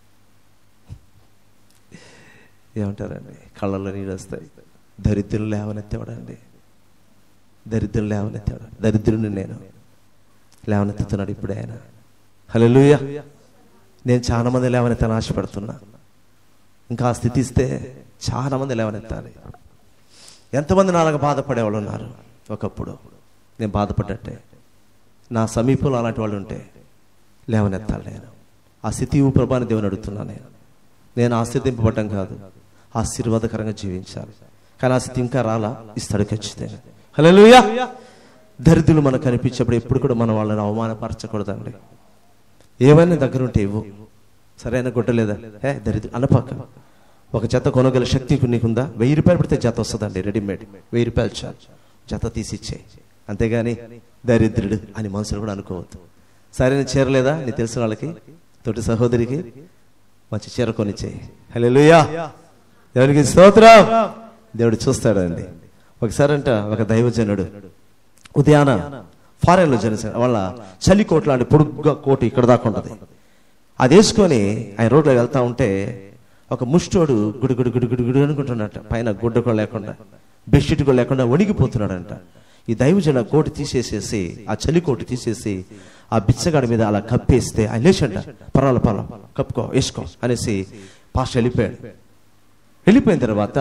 ఏమంటారండి కళ్ళల్లో నీళ్ళు వస్తాయి దరిద్రులు లేవనెత్తేవాడండి దరిద్రులు లేవనెత్తేవాడు దరిద్రుని నేను లేవనెత్తుతున్నాడు ఇప్పుడు ఆయన హల్లెలూయా నేను చాలా మంది లేవనెత్తాను ఆశపడుతున్నా ఇంకా ఆ స్థితి ఇస్తే చాలా మంది లేవనెత్తాలి ఎంతమంది నాలుగు బాధపడేవాళ్ళు ఉన్నారు ఒకప్పుడు నేను బాధపడ్డట్టే నా సమీపంలో అలాంటి వాళ్ళు ఉంటే లేవనెత్తాలి నేను ఆ స్థితి ప్రభాని దేవుని అడుగుతున్నా నేను నేను ఆశీర్దింపబడ్డం కాదు ఆశీర్వాదకరంగా జీవించాలి కానీ ఆ స్థితి ఇంకా రాలా ఇస్తాడు ఖచ్చితంగా హల్లెలూయా దరిద్రులు మనకు కనిపించేప్పుడు ఎప్పుడు కూడా మనం వాళ్ళని అవమానపరచకూడదండి ఏమైనా దగ్గర ఉంటే ఇవ్వు సరైన గుడ్డ లేదా ఏ దరిద్రు అనపాక ఒక జత కొనగల శక్తి నీకుందా వెయ్యి రూపాయలు పెడితే జత వస్తుందండి రెడీమేడ్ వెయ్యి రూపాయలు చాలు జత తీసి ఇచ్చేయి అంతేగాని దరిద్రుడు అని మనుషులు కూడా అనుకోవద్దు సరైన చీర లేదా నీ తెలిసిన వాళ్ళకి తోటి సహోదరికి మంచి చీర కొనిచ్చేయి హల్లెలూయా దేవునికి స్తోత్రం దేవుడు చూస్తాడండి ఒకసారి అంట ఒక దైవజనుడు ఉదయాన ఫారెన్లో జనసేన వాళ్ళ చలి కోట్ లాంటి పొడుగ్గా కోటు ఇక్కడ దాకా ఉంటుంది అది వేసుకొని ఆయన రోడ్లో వెళ్తా ఉంటే ఒక ముష్టోడు గుడి గుడి గుడి గుడి గుడి అనుకుంటున్నట్ట పైన గుడ్డ కూడా లేకుండా బెడ్షీట్ కూడా లేకుండా వణిగిపోతున్నాడంట ఈ దైవజన కోటు తీసేసేసి ఆ చలి కోటు తీసేసి ఆ బిచ్చగాడి మీద అలా కప్పేస్తే ఆయన లేచంట పర్వాలేదు పర్వాలేదు కప్పుకో వేసుకో అనేసి పాస్టర్ వెళ్ళిపోయాడు వెళ్ళిపోయిన తర్వాత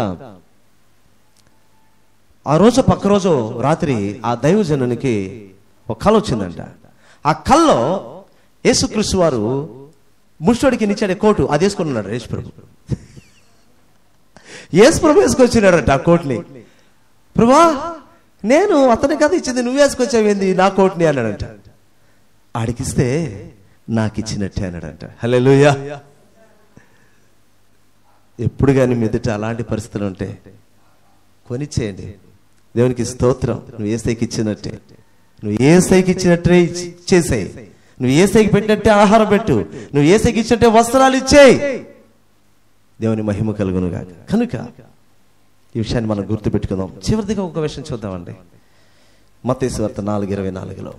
ఆ రోజు పక్క రోజు రాత్రి ఆ దైవజనునికి ఒక కళ వచ్చిందంట ఆ కల్లో యేసుక్రీస్తు వారు ముష్టోడికి నిచ్చాడే కోటు అది వేసుకుని ఉన్నాడు యేసు ప్రభు యేసు ప్రభు వేసుకొచ్చినాడట ఆ కోట్ని ప్రభా నేను అతని కథ ఇచ్చింది నువ్వు వేసుకొచ్చావేంది నా కోట్ని అన్నాడంట ఆడికిస్తే నాకు ఇచ్చినట్టే అన్నాడంట హలో ఎప్పుడు కానీ మీదట అలాంటి పరిస్థితులు ఉంటే కొనిచ్చేయండి దేవునికి స్తోత్రం నువ్వు ఏ స్థాయికి ఇచ్చినట్టే నువ్వు ఏ స్థాయికి ఇచ్చినట్టే ఇచ్చి- ఇచ్చేసేయి నువ్వు ఏ స్థాయికి పెట్టినట్టే ఆహారం పెట్టు నువ్వు ఏ స్థాయికి ఇచ్చినట్టే వస్త్రాలు ఇచ్చేయి దేవుని మహిమ కలుగునుగా కనుక ఈ విషయాన్ని మనం గుర్తుపెట్టుకుందాం చివరిదిగా ఒక విషయం చూద్దామండి మత్తేసు వార్త నాలుగు ఇరవై నాలుగులో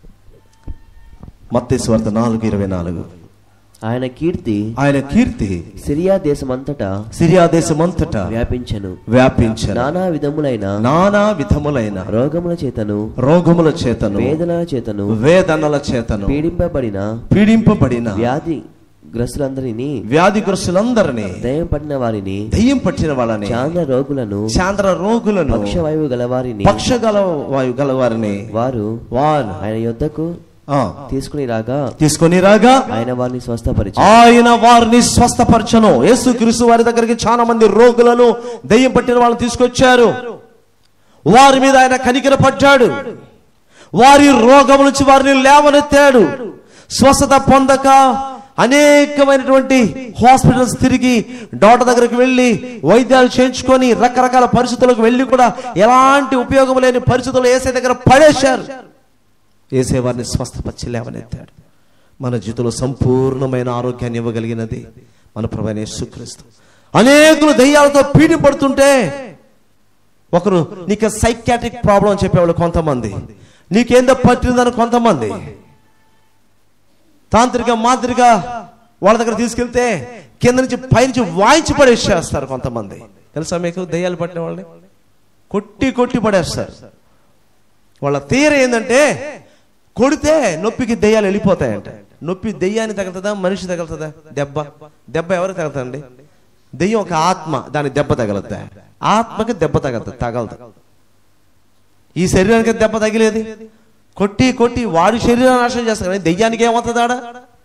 మత్తేసు వార్త నాలుగు ఇరవై నాలుగు ఆయన కీర్తి ఆయన కీర్తి సిరియా దేశమంతటా సిరియా దేశమంతటా వ్యాపించెను వ్యాపించను నానా విధములైన నానా విధములైన రోగముల చేతను రోగముల చేతను వేదనల చేతను వేదనల చేతను పీడింపబడిన పీడింపబడిన వ్యాధి గ్రస్తులందరినీ వ్యాధిగ్రస్తులందరినీ దయం పడిన వారిని దయ్యం పట్టిన వాళ్ళని చాంద్ర రోగులను చాంద్ర రోగులను పక్షవాయువు గలవారిని పక్షగల వాయు గల వారిని వారు వారు ఆయన యొద్దకు ఆ, తీసుకుని రాగా తీసుకొని రాగా ఆయన వారిని స్వస్థపరిచి ఆయన వారిని స్వస్థపరచను యేసు క్రీస్తు వారి దగ్గరికి చాలా మంది రోగులను దయ్యం పట్టిన వాళ్ళని తీసుకొచ్చారు వారి మీద ఆయన కనికర పడ్డాడు వారి రోగం నుంచి వారిని లేవనెత్తాడు స్వస్థత పొందక అనేకమైనటువంటి హాస్పిటల్స్ తిరిగి డాక్టర్ దగ్గరికి వెళ్ళి వైద్యాలు చేయించుకొని రకరకాల పరిస్థితులకు వెళ్ళి కూడా ఎలాంటి ఉపయోగం లేని పరిస్థితులు ఏసే దగ్గర పడేశారు ఏసే వారిని స్వస్థపరిచి లేవనెత్తాడు మన జీవితంలో సంపూర్ణమైన ఆరోగ్యాన్ని ఇవ్వగలిగినది మన ప్రభైన యేసుక్రీస్తు అనేకులు దయ్యాలతో పీడిపడుతుంటే ఒకరు నీకు సైకాట్రిక్ ప్రాబ్లం అని చెప్పేవాళ్ళు కొంతమంది నీకేందో పట్టిందని కొంతమంది తాంత్రిక మాదిరిక వాళ్ళ దగ్గర తీసుకెళ్తే కింద నుంచి పైనుంచి వాయించి పడేసేస్తారు కొంతమంది తెలుసా మీకు దయ్యాలు పట్టిన వాళ్ళని కొట్టి కొట్టి పడేస్తారు వాళ్ళ తీర ఏంటంటే కొడితే నొప్పికి దెయ్యాలు వెళ్ళిపోతాయంట నొప్పి దెయ్యాన్ని తగులుతుందా మనిషి తగులుతుందా దెబ్బ దెబ్బ ఎవరు తగులుతుందండి దెయ్యం ఒక ఆత్మ దాని దెబ్బ తగలుద్దా ఆత్మకి దెబ్బ తగలుతుంది తగలదు ఈ శరీరానికి దెబ్బ తగిలేది కొట్టి కొట్టి వాడి శరీరాన్ని నాశనం చేస్తాడు కానీ దెయ్యానికి ఏమవుతుంది ఆడ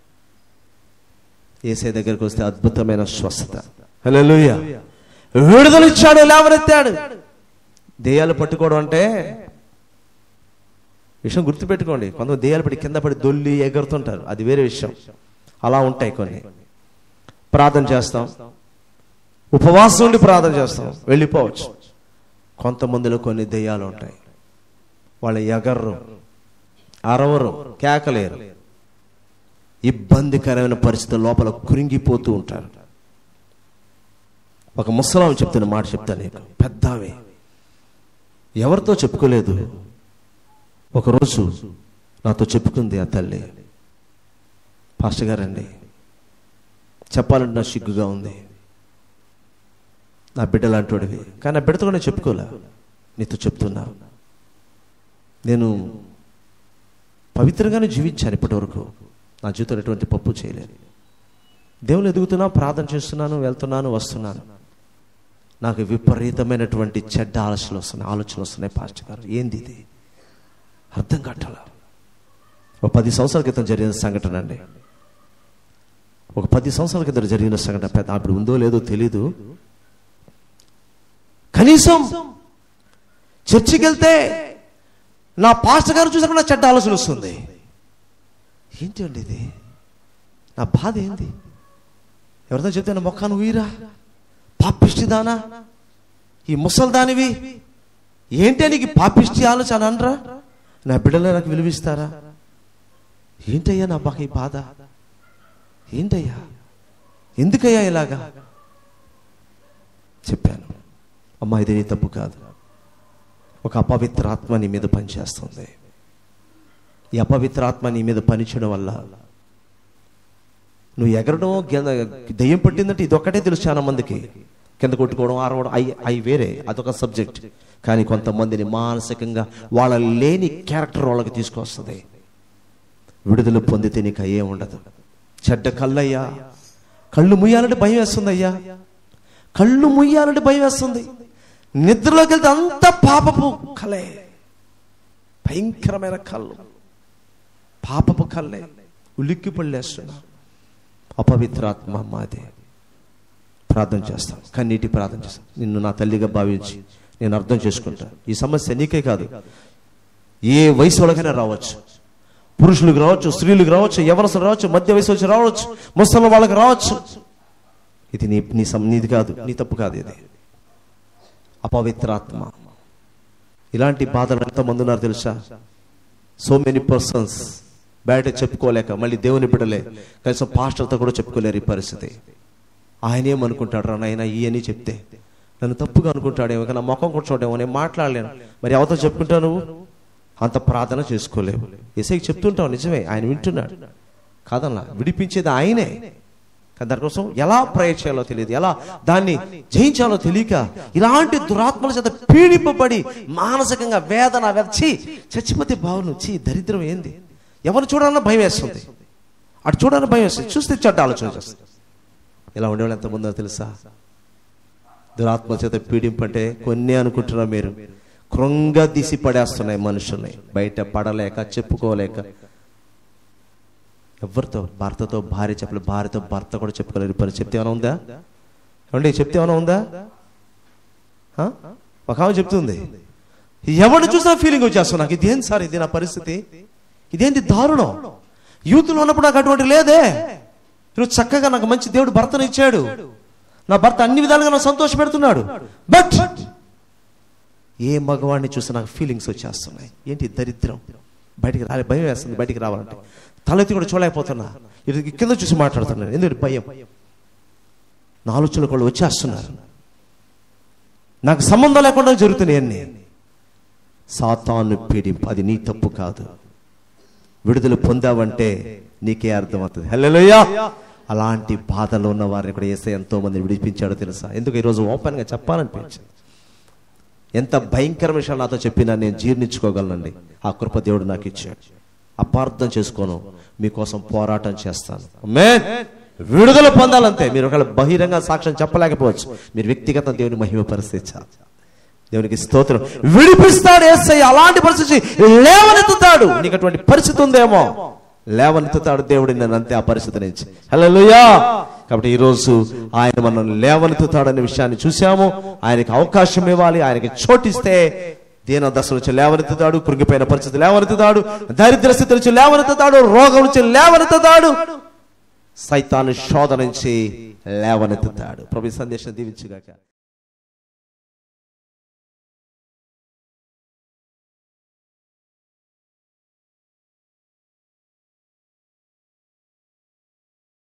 ఏసే దగ్గరికి వస్తే అద్భుతమైన స్వస్థత హల్లెలూయ విడుదల ఇచ్చాడు లేవనెత్తాడు దెయ్యాలు పట్టుకోవడం అంటే విషయం గుర్తుపెట్టుకోండి కొంతమంది దెయ్యాలు పడి కింద పడి దొల్లి ఎగురుతుంటారు అది వేరే విషయం అలా ఉంటాయి కొన్ని ప్రార్థన చేస్తాం ఉపవాసం ఉండి ప్రార్థన చేస్తాం వెళ్ళిపోవచ్చు కొంతమందిలో కొన్ని దెయ్యాలు ఉంటాయి వాళ్ళు ఎగర్రు అరవరు కేకలేరు ఇబ్బందికరమైన పరిస్థితుల లోపల కురింగిపోతూ ఉంటారు ఒక ముసలాం చెప్తున్న మాట చెప్తాను నీకు పెద్దామే ఎవరితో చెప్పుకోలేదు ఒకరోజు నాతో చెప్పుకుంది ఆ తల్లి పాస్టర్ గారండి చెప్పాలంటే నా సిగ్గుగా ఉంది నా బిడ్డ లాంటివాడివి కానీ నా బిడ్డతో కూడా నేను చెప్పుకోలే నీతో చెప్తున్నా నేను పవిత్రంగానే జీవించాను ఇప్పటివరకు నా జీవితంలో ఎటువంటి పప్పు చేయలేదు దేవుని ఎదుగుతున్నా ప్రార్థన చేస్తున్నాను వెళ్తున్నాను వస్తున్నాను నాకు విపరీతమైనటువంటి చెడ్డ ఆలోచనలు వస్తున్నాయి ఆలోచనలు వస్తున్నాయి పాస్టర్ గారు ఏంది ఇది అర్థం కట్టాల ఒక పది సంవత్సరాల క్రితం జరిగిన సంఘటన అండి ఒక పది సంవత్సరాల క్రితం జరిగిన సంఘటన పెద్ద అప్పుడు ఉందో లేదో తెలీదు కనీసం చర్చికి వెళ్తే నా పాస్టర్ గారు చూసాక నా చెడ్డ ఆలోచన వస్తుంది ఏంటి అండి ఇది నా బాధ ఏంది ఎవరితో చెప్తే నా మొక్కాను ఊయిరా పాపిష్టిదానా ఈ ముసల్దానివి ఏంటి నీకు పాపిష్టి ఆలోచన అనరా నా బిడ్డలు నాకు విలువిస్తారా ఏంటయ్యా నా బాగా ఈ బాధ ఏంటయ్యా ఎందుకయ్యా ఇలాగా చెప్పాను అమ్మా ఇది నీ తప్పు కాదు ఒక అపవిత్ర ఆత్మ నీ మీద పనిచేస్తుంది ఈ అపవిత్ర ఆత్మ నీ మీద పనిచేయడం వల్ల నువ్వు ఎగరడం కింద దెయ్యం పట్టిందంటే ఇది ఒక్కటే తెలుసు చాలా మందికి కింద కొట్టుకోవడం ఆరవడం అవి అవి వేరే అదొక సబ్జెక్ట్ కానీ కొంతమందిని మానసికంగా వాళ్ళ లేని క్యారెక్టర్ వాళ్ళకి తీసుకొస్తుంది విడుదల పొందితే నీకు అయ్యే ఉండదు చెడ్డ కళ్ళయ్యా కళ్ళు ముయ్యాలంటే భయం వేస్తుందయ్యా కళ్ళు ముయ్యాలంటే భయం వేస్తుంది నిద్రలోకి వెళ్తే అంత పాపపు కలే భయంకరమైన కళ్ళు పాపపు కళ్ళే ఉలిక్కి పళ్ళేస్తున్నా అపవిత్రాత్మ మాదే ప్రార్థన చేస్తాం కన్నీటి ప్రార్థన చేస్తాం నిన్ను నా తల్లిగా భావించి నేను అర్థం చేసుకుంటా ఈ సమస్య నీకే కాదు ఏ వయసు వాళ్ళకైనా రావచ్చు పురుషులకు రావచ్చు స్త్రీలకు రావచ్చు యవనస్తులు రావచ్చు మధ్య వయసు వచ్చి రావచ్చు ముసలి వాళ్ళకి రావచ్చు ఇది నీ నీ సమ నీది కాదు నీ తప్పు కాదు ఇది అపవిత్రాత్మ ఇలాంటి బాధలు ఎంతమంది ఉన్నారు తెలుసా సో మెనీ పర్సన్స్ బయట చెప్పుకోలేక మళ్ళీ దేవుని బిడ్డలే కనీసం పాస్టర్తో కూడా చెప్పుకోలేరు ఈ పరిస్థితి ఆయన ఏమనుకుంటాడు రా నాయన ఈ అని చెప్తే నన్ను తప్పుగా అనుకుంటాడేమో కానీ నా ముఖం కూడా చూడేమో నేను మాట్లాడలేను మరి ఎవరితో చెప్పుకుంటావు నువ్వు అంత ప్రార్థన చేసుకోలేవు ఎసైకి చెప్తుంటావు నిజమే ఆయన వింటున్నాడు కాదన్నా విడిపించేది ఆయనే కానీ దానికోసం ఎలా ప్రయత్నం చేయాలో తెలియదు ఎలా దాన్ని జయించాలో తెలియక ఇలాంటి దురాత్మల చేత పీడింపబడి మానసికంగా వేదన వచ్చి చచ్చిపోతే బావును చీ దరిద్రం ఏంది ఎవరు చూడాలన్నా భయం వేస్తుంది అటు చూడాలని భయం వేస్తుంది చూస్తే చెడ్డ ఆలోచన చేస్తుంది ఇలా ఉండేవాళ్ళు ఎంతమందో తెలుసా దురాత్మ చేత పీడింపంటే కొన్ని అనుకుంటున్నా మీరు కృంగ తీసి పడేస్తున్నాయి మనుషుల్ని బయట పడలేక చెప్పుకోలేక ఎవరితో భర్తతో భార్య చెప్పలే భార్యతో భర్త కూడా చెప్పుకోలేరు పని చెప్తే ఏమైనా ఉందా ఏమండి చెప్తే ఏమైనా ఉందా ఆ? ఒక ఆమె చెప్తుంది ఎవరిని చూసినా ఫీలింగ్ వచ్చేస్తుంది నాకు ఇదేం సార్ ఇది నా పరిస్థితి ఇదేంటి దారుణం యూత్లో ఉన్నప్పుడు నాకు అటువంటి లేదే ఈరోజు చక్కగా నాకు మంచి దేవుడు భర్తను ఇచ్చాడు నా భర్త అన్ని విధాలుగా నాకు సంతోష పెడుతున్నాడు బట్ ఏ మగవాడిని చూసి నాకు ఫీలింగ్స్ వచ్చేస్తున్నాయి ఏంటి దరిద్రం బయటికి రాలే భయం వేస్తుంది బయటికి రావాలంటే తలెత్తి కూడా చూడలేకపోతున్నా ఇది కింద చూసి మాట్లాడుతున్నాను ఎందుకంటే భయం నా ఆలోచనలు కూడా వచ్చేస్తున్నారు నాకు సంబంధం లేకుండా జరుగుతున్నాయి అన్ని సాతాను పీడింపు అది నీ తప్పు కాదు విడుదల పొందావంటే నీకే అర్థమవుతుంది హల్లెలూయా అలాంటి బాధలో ఉన్న వారిని కూడా ఏసై ఎంతో మంది విడిపించాడో తెలుసా ఎందుకు ఈరోజు ఓపెన్ గా చెప్పాలనిపించింది ఎంత భయంకర విషయాలు నాతో చెప్పినా నేను జీర్ణించుకోగలనండి ఆ కృప దేవుడు నాకు ఇచ్చాడు అపార్థం చేసుకోను మీకోసం పోరాటం చేస్తాను ఆమేన్. విడుదల పొందాలంతే మీరు ఒకవేళ బహిరంగ సాక్ష్యం చెప్పలేకపోవచ్చు మీరు వ్యక్తిగత దేవుని మహిమ పరిస్థితి చాలు. దేవునికి స్తోత్రం విడిపిస్తాడు ఏసయ్య అలాంటి పరిస్థితి లేవనెత్తుతాడు నీకు అటువంటి పరిస్థితి ఉందేమో లేవనెత్తుతాడు దేవుడు నన్ను అంతే ఆ పరిస్థితి నుంచి హల్లెలూయా కాబట్టి ఈ రోజు ఆయన మనల్ని లేవనెత్తుతాడనే విషయాన్ని చూసాము ఆయనకి అవకాశం ఇవ్వాలి ఆయనకి చోటిస్తే దీన దశ నుంచి లేవనెత్తుతాడు కృంగిపోయిన పరిస్థితి లేవనెత్తుతాడు దరిద్ర స్థితి నుంచి లేవనెత్తుతాడు రోగం నుంచి లేవనెత్తుతాడు సైతాన్ని శోధన నుంచి లేవనెత్తుతాడు ప్రభు ఈ సందేశం దీవించుగాక